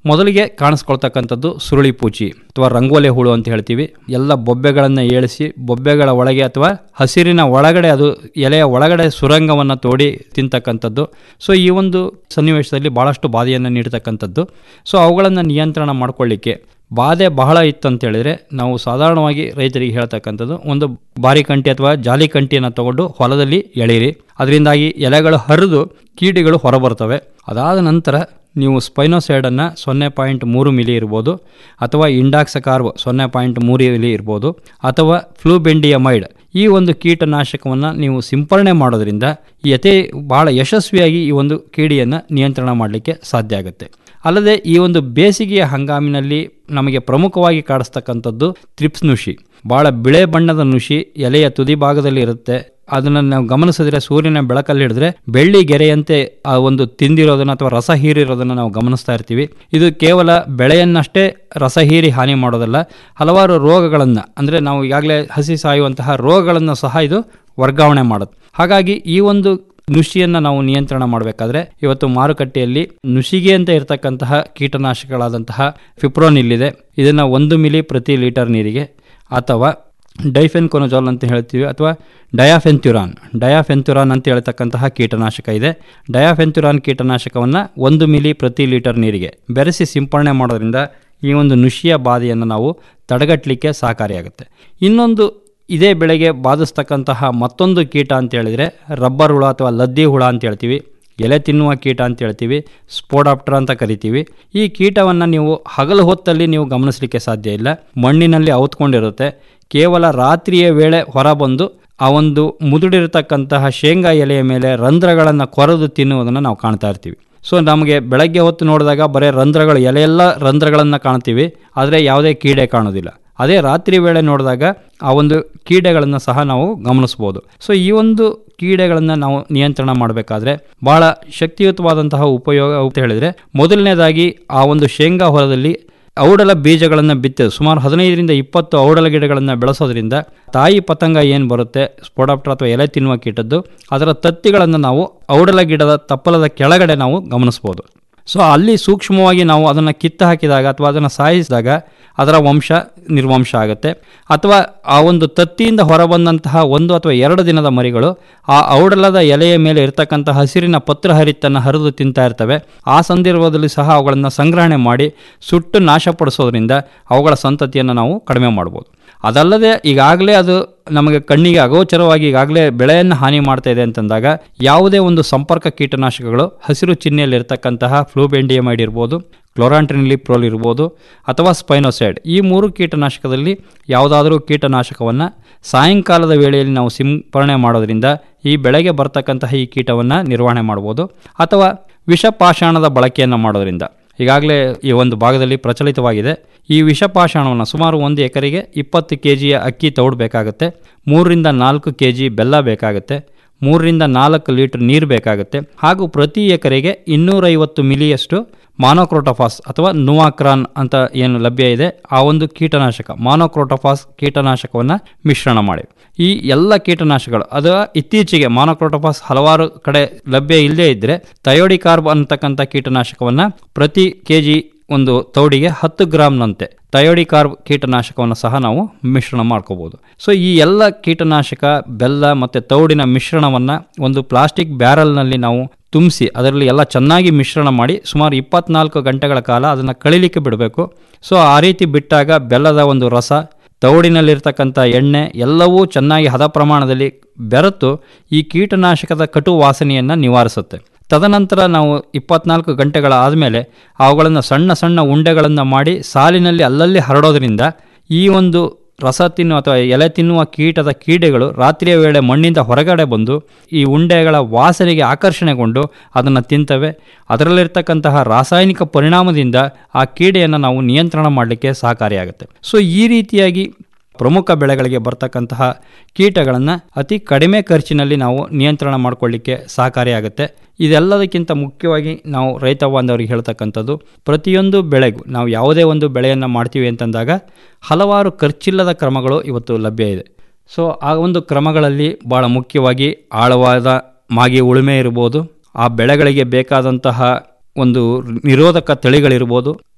ಮೊದಲಿಗೆ ಕಾಣಿಸ್ಕೊಳ್ತಕ್ಕಂಥದ್ದು ಸುರುಳಿ ಪೂಚಿ ಅಥವಾ ರಂಗೋಲೆ ಹುಳು ಅಂತ ಹೇಳ್ತೀವಿ ಎಲ್ಲ ಬೊಬ್ಬೆಗಳನ್ನು ಏಳಿಸಿ ಬೊಬ್ಬೆಗಳ ಒಳಗೆ ಅಥವಾ ಹಸಿರಿನ ಒಳಗಡೆ ಅದು ಎಲೆಯ ಒಳಗಡೆ ಸುರಂಗವನ್ನು ತೋಡಿ ತಿಂತಕ್ಕಂಥದ್ದು ಸೊ ಈ ಒಂದು ಸನ್ನಿವೇಶದಲ್ಲಿ ಭಾಳಷ್ಟು ಬಾಧೆಯನ್ನು ನೀಡ್ತಕ್ಕಂಥದ್ದು ಸೊ ಅವುಗಳನ್ನು ನಿಯಂತ್ರಣ ಮಾಡ್ಕೊಳ್ಳಿಕ್ಕೆ ಬಾಧೆ ಬಹಳ ಇತ್ತು ಅಂತ ಹೇಳಿದ್ರೆ ನಾವು ಸಾಧಾರಣವಾಗಿ ರೈತರಿಗೆ ಹೇಳ್ತಕ್ಕಂಥದ್ದು ಒಂದು ಬಾರಿ ಕಂಟಿ ಅಥವಾ ಜಾಲಿ ಕಂಟಿಯನ್ನು ತಗೊಂಡು ಹೊಲದಲ್ಲಿ ಎಳೀರಿ ಅದರಿಂದಾಗಿ ಎಲೆಗಳು ಹರಿದು ಕೀಡಿಗಳು ಹೊರಬರ್ತವೆ ಅದಾದ ನಂತರ ನೀವು ಸ್ಪೈನೋಸೈಡನ್ನು ಸೊನ್ನೆ ಪಾಯಿಂಟ್ ಮೂರು ಮಿಲಿ ಇರ್ಬೋದು ಅಥವಾ ಇಂಡಾಕ್ಸಕಾರ್ವ್ ಸೊನ್ನೆ ಪಾಯಿಂಟ್ ಮೂರು ಮಿಲಿ ಇರ್ಬೋದು ಅಥವಾ ಫ್ಲೂಬೆಂಡಿಯಮೈಡ್ ಈ ಒಂದು ಕೀಟನಾಶಕವನ್ನು ನೀವು ಸಿಂಪರಣೆ ಮಾಡೋದ್ರಿಂದ ಯಥೇ ಭಾಳ ಯಶಸ್ವಿಯಾಗಿ ಈ ಒಂದು ಕೀಡಿಯನ್ನು ನಿಯಂತ್ರಣ ಮಾಡಲಿಕ್ಕೆ ಸಾಧ್ಯ ಆಗುತ್ತೆ ಅಲ್ಲದೆ ಈ ಒಂದು ಬೇಸಿಗೆಯ ಹಂಗಾಮಿನಲ್ಲಿ ನಮಗೆ ಪ್ರಮುಖವಾಗಿ ಕಾಡಿಸ್ತಕ್ಕಂಥದ್ದು ತ್ರಿಪ್ಸ್ ನುಷಿ ಭಾಳ ಬಿಳೆ ಬಣ್ಣದ ನುಷಿ ಎಲೆಯ ತುದಿ ಭಾಗದಲ್ಲಿ ಇರುತ್ತೆ ಅದನ್ನು ನಾವು ಗಮನಿಸಿದ್ರೆ ಸೂರ್ಯನ ಬೆಳಕಲ್ಲಿ ಹಿಡಿದ್ರೆ ಬೆಳ್ಳಿ ಗೆರೆಯಂತೆ ಆ ಒಂದು ತಿಂದಿರೋದನ್ನು ಅಥವಾ ರಸ ಹೀರಿರೋದನ್ನು ನಾವು ಗಮನಿಸ್ತಾ ಇರ್ತೀವಿ ಇದು ಕೇವಲ ಬೆಳೆಯನ್ನಷ್ಟೇ ರಸ ಹೀರಿ ಹಾನಿ ಮಾಡೋದಲ್ಲ ಹಲವಾರು ರೋಗಗಳನ್ನು ಅಂದರೆ ನಾವು ಈಗಾಗಲೇ ಹಸಿ ಸಾಯುವಂತಹ ರೋಗಗಳನ್ನು ಸಹ ಇದು ವರ್ಗಾವಣೆ ಮಾಡುತ್ತೆ ಹಾಗಾಗಿ ಈ ಒಂದು ನುಷಿಯನ್ನು ನಾವು ನಿಯಂತ್ರಣ ಮಾಡಬೇಕಾದ್ರೆ ಇವತ್ತು ಮಾರುಕಟ್ಟೆಯಲ್ಲಿ ನುಷಿಗೆ ಅಂತ ಇರತಕ್ಕಂತಹ ಕೀಟನಾಶಕಗಳಾದಂತಹ ಫಿಪ್ರೋನ್ ಇಲ್ಲಿದೆ ಇದನ್ನು ಒಂದು ಮಿಲಿ ಪ್ರತಿ ಲೀಟರ್ ನೀರಿಗೆ ಅಥವಾ ಡೈಫೆನ್ ಕೊನಜಾಲ್ ಅಂತ ಹೇಳ್ತೀವಿ ಅಥವಾ ಡಯಾಫೆಂತ್ಯುರಾನ್ ಡಯಾಫೆಂತ್ಯುರಾನ್ ಅಂತ ಹೇಳ್ತಕ್ಕಂತಹ ಕೀಟನಾಶಕ ಇದೆ ಡಯಾಫೆಂತ್ಯುರಾನ್ ಕೀಟನಾಶಕವನ್ನು ಒಂದು ಮಿಲಿ ಪ್ರತಿ ಲೀಟರ್ ನೀರಿಗೆ ಬೆರೆಸಿ ಸಿಂಪರಣೆ ಮಾಡೋದ್ರಿಂದ ಈ ಒಂದು ನುಷಿಯ ಬಾಧೆಯನ್ನು ನಾವು ತಡೆಗಟ್ಟಲಿಕ್ಕೆ ಸಹಕಾರಿಯಾಗುತ್ತೆ ಇನ್ನೊಂದು ಇದೇ ಬೆಳೆಗೆ ಬಾಧಿಸ್ತಕ್ಕಂತಹ ಮತ್ತೊಂದು ಕೀಟ ಅಂತ ಹೇಳಿದರೆ ರಬ್ಬರ್ ಹುಳ ಅಥವಾ ಲದ್ದಿ ಹುಳ ಅಂತ ಹೇಳ್ತೀವಿ ಎಲೆ ತಿನ್ನುವ ಕೀಟ ಅಂತ ಹೇಳ್ತೀವಿ ಸ್ಪೋಡಾಪ್ಟರ್ ಅಂತ ಕರಿತೀವಿ ಈ ಕೀಟವನ್ನು ನೀವು ಹಗಲು ಹೊತ್ತಲ್ಲಿ ನೀವು ಗಮನಿಸಲಿಕ್ಕೆ ಸಾಧ್ಯ ಇಲ್ಲ ಮಣ್ಣಿನಲ್ಲಿ ಅವತ್ಕೊಂಡಿರುತ್ತೆ ಕೇವಲ ರಾತ್ರಿಯ ವೇಳೆ ಹೊರಬಂದು ಆ ಒಂದು ಮುದುಡಿರತಕ್ಕಂತಹ ಶೇಂಗಾ ಎಲೆಯ ಮೇಲೆ ರಂಧ್ರಗಳನ್ನು ಕೊರೆದು ತಿನ್ನುವುದನ್ನು ನಾವು ಕಾಣ್ತಾ ಇರ್ತೀವಿ ಸೊ ನಮಗೆ ಬೆಳಗ್ಗೆ ಹೊತ್ತು ನೋಡಿದಾಗ ಬರೀ ರಂಧ್ರಗಳು ಎಲೆಯೆಲ್ಲ ರಂಧ್ರಗಳನ್ನು ಕಾಣ್ತೀವಿ ಆದರೆ ಯಾವುದೇ ಕೀಡೆ ಕಾಣೋದಿಲ್ಲ ಅದೇ ರಾತ್ರಿ ವೇಳೆ ನೋಡಿದಾಗ ಆ ಒಂದು ಕೀಡೆಗಳನ್ನು ಸಹ ನಾವು ಗಮನಿಸ್ಬೋದು ಸೊ ಈ ಒಂದು ಕೀಡೆಗಳನ್ನು ನಾವು ನಿಯಂತ್ರಣ ಮಾಡಬೇಕಾದ್ರೆ ಭಾಳ ಶಕ್ತಿಯುತವಾದಂತಹ ಉಪಯೋಗ ಅಂತ ಹೇಳಿದರೆ ಮೊದಲನೇದಾಗಿ ಆ ಒಂದು ಶೇಂಗಾ ಹೊಲದಲ್ಲಿ ಔಡಲ ಬೀಜಗಳನ್ನು ಬಿತ್ತೆ ಸುಮಾರು ಹದಿನೈದರಿಂದ ಇಪ್ಪತ್ತು ಔಡಲ ಗಿಡಗಳನ್ನು ಬೆಳೆಸೋದ್ರಿಂದ ತಾಯಿ ಪತಂಗ ಏನು ಬರುತ್ತೆ ಸ್ಪೋಡಾಪ್ಟರ್ ಅಥವಾ ಎಲೆ ತಿನ್ನುವ ಕೀಟದ್ದು ಅದರ ತತ್ತಿಗಳನ್ನು ನಾವು ಔಡಲ ಗಿಡದ ತಪ್ಪಲದ ಕೆಳಗಡೆ ನಾವು ಗಮನಿಸ್ಬೋದು ಸೊ ಅಲ್ಲಿ ಸೂಕ್ಷ್ಮವಾಗಿ ನಾವು ಅದನ್ನು ಕಿತ್ತು ಹಾಕಿದಾಗ ಅಥವಾ ಅದನ್ನು ಸಾಯಿಸಿದಾಗ ಅದರ ವಂಶ ನಿರ್ವಂಶ ಆಗುತ್ತೆ ಅಥವಾ ಆ ಒಂದು ತತ್ತಿಯಿಂದ ಹೊರಬಂದಂತಹ ಒಂದು ಅಥವಾ ಎರಡು ದಿನದ ಮರಿಗಳು ಆ ಔಡಲದ ಎಲೆಯ ಮೇಲೆ ಇರತಕ್ಕಂಥ ಹಸಿರಿನ ಪತ್ರ ಹರಿತನ್ನು ಹರಿದು ತಿಂತಾ ಇರ್ತವೆ ಆ ಸಂದರ್ಭದಲ್ಲಿ ಸಹ ಅವುಗಳನ್ನು ಸಂಗ್ರಹಣೆ ಮಾಡಿ ಸುಟ್ಟು ನಾಶಪಡಿಸೋದ್ರಿಂದ ಅವುಗಳ ಸಂತತಿಯನ್ನು ನಾವು ಕಡಿಮೆ ಮಾಡ್ಬೋದು ಅದಲ್ಲದೆ ಈಗಾಗಲೇ ಅದು ನಮಗೆ ಕಣ್ಣಿಗೆ ಅಗೋಚರವಾಗಿ ಈಗಾಗಲೇ ಬೆಳೆಯನ್ನು ಹಾನಿ ಮಾಡ್ತಾ ಇದೆ ಅಂತಂದಾಗ ಯಾವುದೇ ಒಂದು ಸಂಪರ್ಕ ಕೀಟನಾಶಕಗಳು ಹಸಿರು ಚಿಹ್ನೆಯಲ್ಲಿರ್ತಕ್ಕಂತಹ ಫ್ಲೂಬೆಂಡಿಯಮೈಡ್ ಇರ್ಬೋದು ಕ್ಲೋರಾಂಟ್ರಿನಿಲಿಪ್ರೋಲ್ ಇರ್ಬೋದು ಅಥವಾ ಸ್ಪೈನೋಸೈಡ್ ಈ ಮೂರು ಕೀಟನಾಶಕದಲ್ಲಿ ಯಾವುದಾದರೂ ಕೀಟನಾಶಕವನ್ನು ಸಾಯಂಕಾಲದ ವೇಳೆಯಲ್ಲಿ ನಾವು ಸಿಂಪರಣೆ ಮಾಡೋದ್ರಿಂದ ಈ ಬೆಳೆಗೆ ಬರ್ತಕ್ಕಂತಹ ಈ ಕೀಟವನ್ನು ನಿರ್ವಹಣೆ ಮಾಡ್ಬೋದು ಅಥವಾ ವಿಷಪಾಷಾಣದ ಬಳಕೆಯನ್ನು ಮಾಡೋದ್ರಿಂದ ಈಗಾಗಲೇ ಈ ಒಂದು ಭಾಗದಲ್ಲಿ ಪ್ರಚಲಿತವಾಗಿದೆ ಈ ವಿಷಪಾಷಾಣವನ್ನು ಸುಮಾರು ಒಂದು ಎಕರೆಗೆ ಇಪ್ಪತ್ತು ಕೆ ಜಿಯ ಅಕ್ಕಿ ತೌಡು ಬೇಕಾಗುತ್ತೆ ಮೂರರಿಂದ ನಾಲ್ಕು ಕೆ ಜಿ ಬೆಲ್ಲ ಬೇಕಾಗುತ್ತೆ ಮೂರರಿಂದ ನಾಲ್ಕು ಲೀಟರ್ ನೀರು ಬೇಕಾಗುತ್ತೆ ಹಾಗೂ ಪ್ರತಿ ಎಕರೆಗೆ ಇನ್ನೂರೈವತ್ತು ಮಿಲಿಯಷ್ಟು ಮಾನೋಕ್ರೋಟೋಫಾಸ್ ಅಥವಾ ನುವಾಕ್ರಾನ್ ಅಂತ ಏನು ಲಭ್ಯ ಇದೆ ಆ ಒಂದು ಕೀಟನಾಶಕ ಮಾನೋಕ್ರೋಟೋಫಾಸ್ ಕೀಟನಾಶಕವನ್ನು ಮಿಶ್ರಣ ಮಾಡಿ ಈ ಎಲ್ಲ ಕೀಟನಾಶಕಗಳು ಅದು ಇತ್ತೀಚೆಗೆ ಮಾನೋಕ್ರೋಟೋಫಾಸ್ ಹಲವಾರು ಕಡೆ ಲಭ್ಯ ಇಲ್ಲದೇ ಇದ್ದರೆ ಥಯೋಡಿಕಾರ್ಬ್ ಅಂತಕ್ಕಂಥ ಕೀಟನಾಶಕವನ್ನು ಪ್ರತಿ ಕೆ ಜಿ ಒಂದು ತೌಡಿಗೆ ಹತ್ತು ಗ್ರಾಮ್ನಂತೆ ಥಯೋಡಿಕಾರ್ಬ್ ಕೀಟನಾಶಕವನ್ನು ಸಹ ನಾವು ಮಿಶ್ರಣ ಮಾಡ್ಕೋಬೋದು ಸೊ ಈ ಎಲ್ಲ ಕೀಟನಾಶಕ ಬೆಲ್ಲ ಮತ್ತು ತೌಡಿನ ಮಿಶ್ರಣವನ್ನು ಒಂದು ಪ್ಲಾಸ್ಟಿಕ್ ಬ್ಯಾರಲ್ನಲ್ಲಿ ನಾವು ತುಂಬಿಸಿ ಅದರಲ್ಲಿ ಎಲ್ಲ ಚೆನ್ನಾಗಿ ಮಿಶ್ರಣ ಮಾಡಿ ಸುಮಾರು ಇಪ್ಪತ್ನಾಲ್ಕು ಗಂಟೆಗಳ ಕಾಲ ಅದನ್ನು ಕಳಿಲಿಕ್ಕೆ ಬಿಡಬೇಕು ಸೊ ಆ ರೀತಿ ಬಿಟ್ಟಾಗ ಬೆಲ್ಲದ ಒಂದು ರಸ ತೌಡಿನಲ್ಲಿರ್ತಕ್ಕಂಥ ಎಣ್ಣೆ ಎಲ್ಲವೂ ಚೆನ್ನಾಗಿ ಹದ ಪ್ರಮಾಣದಲ್ಲಿ ಬೆರೆತು ಈ ಕೀಟನಾಶಕದ ಕಟು ವಾಸನೆಯನ್ನು ನಿವಾರಿಸುತ್ತೆ ತದನಂತರ ನಾವು ಇಪ್ಪತ್ನಾಲ್ಕು ಗಂಟೆಗಳ ಆದಮೇಲೆ ಅವುಗಳನ್ನು ಸಣ್ಣ ಸಣ್ಣ ಉಂಡೆಗಳನ್ನು ಮಾಡಿ ಸಾಲಿನಲ್ಲಿ ಅಲ್ಲಲ್ಲಿ ಹರಡೋದ್ರಿಂದ ಈ ಒಂದು ರಸ ತಿನ್ನುವ ಅಥವಾ ಎಲೆ ತಿನ್ನುವ ಕೀಟದ ಕೀಡೆಗಳು ರಾತ್ರಿಯ ವೇಳೆ ಮಣ್ಣಿಂದ ಹೊರಗಡೆ ಬಂದು ಈ ಉಂಡೆಗಳ ವಾಸನೆಗೆ ಆಕರ್ಷಣೆಗೊಂಡು ಅದನ್ನು ತಿಂತವೆ ಅದರಲ್ಲಿರ್ತಕ್ಕಂತಹ ರಾಸಾಯನಿಕ ಪರಿಣಾಮದಿಂದ ಆ ಕೀಡೆಯನ್ನು ನಾವು ನಿಯಂತ್ರಣ ಮಾಡಲಿಕ್ಕೆ ಸಹಕಾರಿಯಾಗುತ್ತೆ ಸೊ ಈ ರೀತಿಯಾಗಿ ಪ್ರಮುಖ ಬೆಳೆಗಳಿಗೆ ಬರ್ತಕ್ಕಂತಹ ಕೀಟಗಳನ್ನು ಅತಿ ಕಡಿಮೆ ಖರ್ಚಿನಲ್ಲಿ ನಾವು ನಿಯಂತ್ರಣ ಮಾಡಿಕೊಳ್ಳಿಕ್ಕೆ ಸಹಕಾರಿಯಾಗುತ್ತೆ ಇದೆಲ್ಲದಕ್ಕಿಂತ ಮುಖ್ಯವಾಗಿ ನಾವು ರೈತ ಬಾಂಧವರಿಗೆ ಹೇಳ್ತಕ್ಕಂಥದ್ದು ಪ್ರತಿಯೊಂದು ಬೆಳೆಗೂ ನಾವು ಯಾವುದೇ ಒಂದು ಬೆಳೆಯನ್ನು ಮಾಡ್ತೀವಿ ಅಂತಂದಾಗ ಹಲವಾರು ಖರ್ಚಿಲ್ಲದ ಕ್ರಮಗಳು ಇವತ್ತು ಲಭ್ಯ ಇದೆ ಸೊ ಆ ಒಂದು ಕ್ರಮಗಳಲ್ಲಿ ಭಾಳ ಮುಖ್ಯವಾಗಿ ಆಳವಾದ ಮಾಗಿ ಉಳುಮೆ ಇರ್ಬೋದು ಆ ಬೆಳೆಗಳಿಗೆ ಬೇಕಾದಂತಹ ಒಂದು ನಿರೋಧಕ ತಳಿಗಳಿರ್ಬೋದು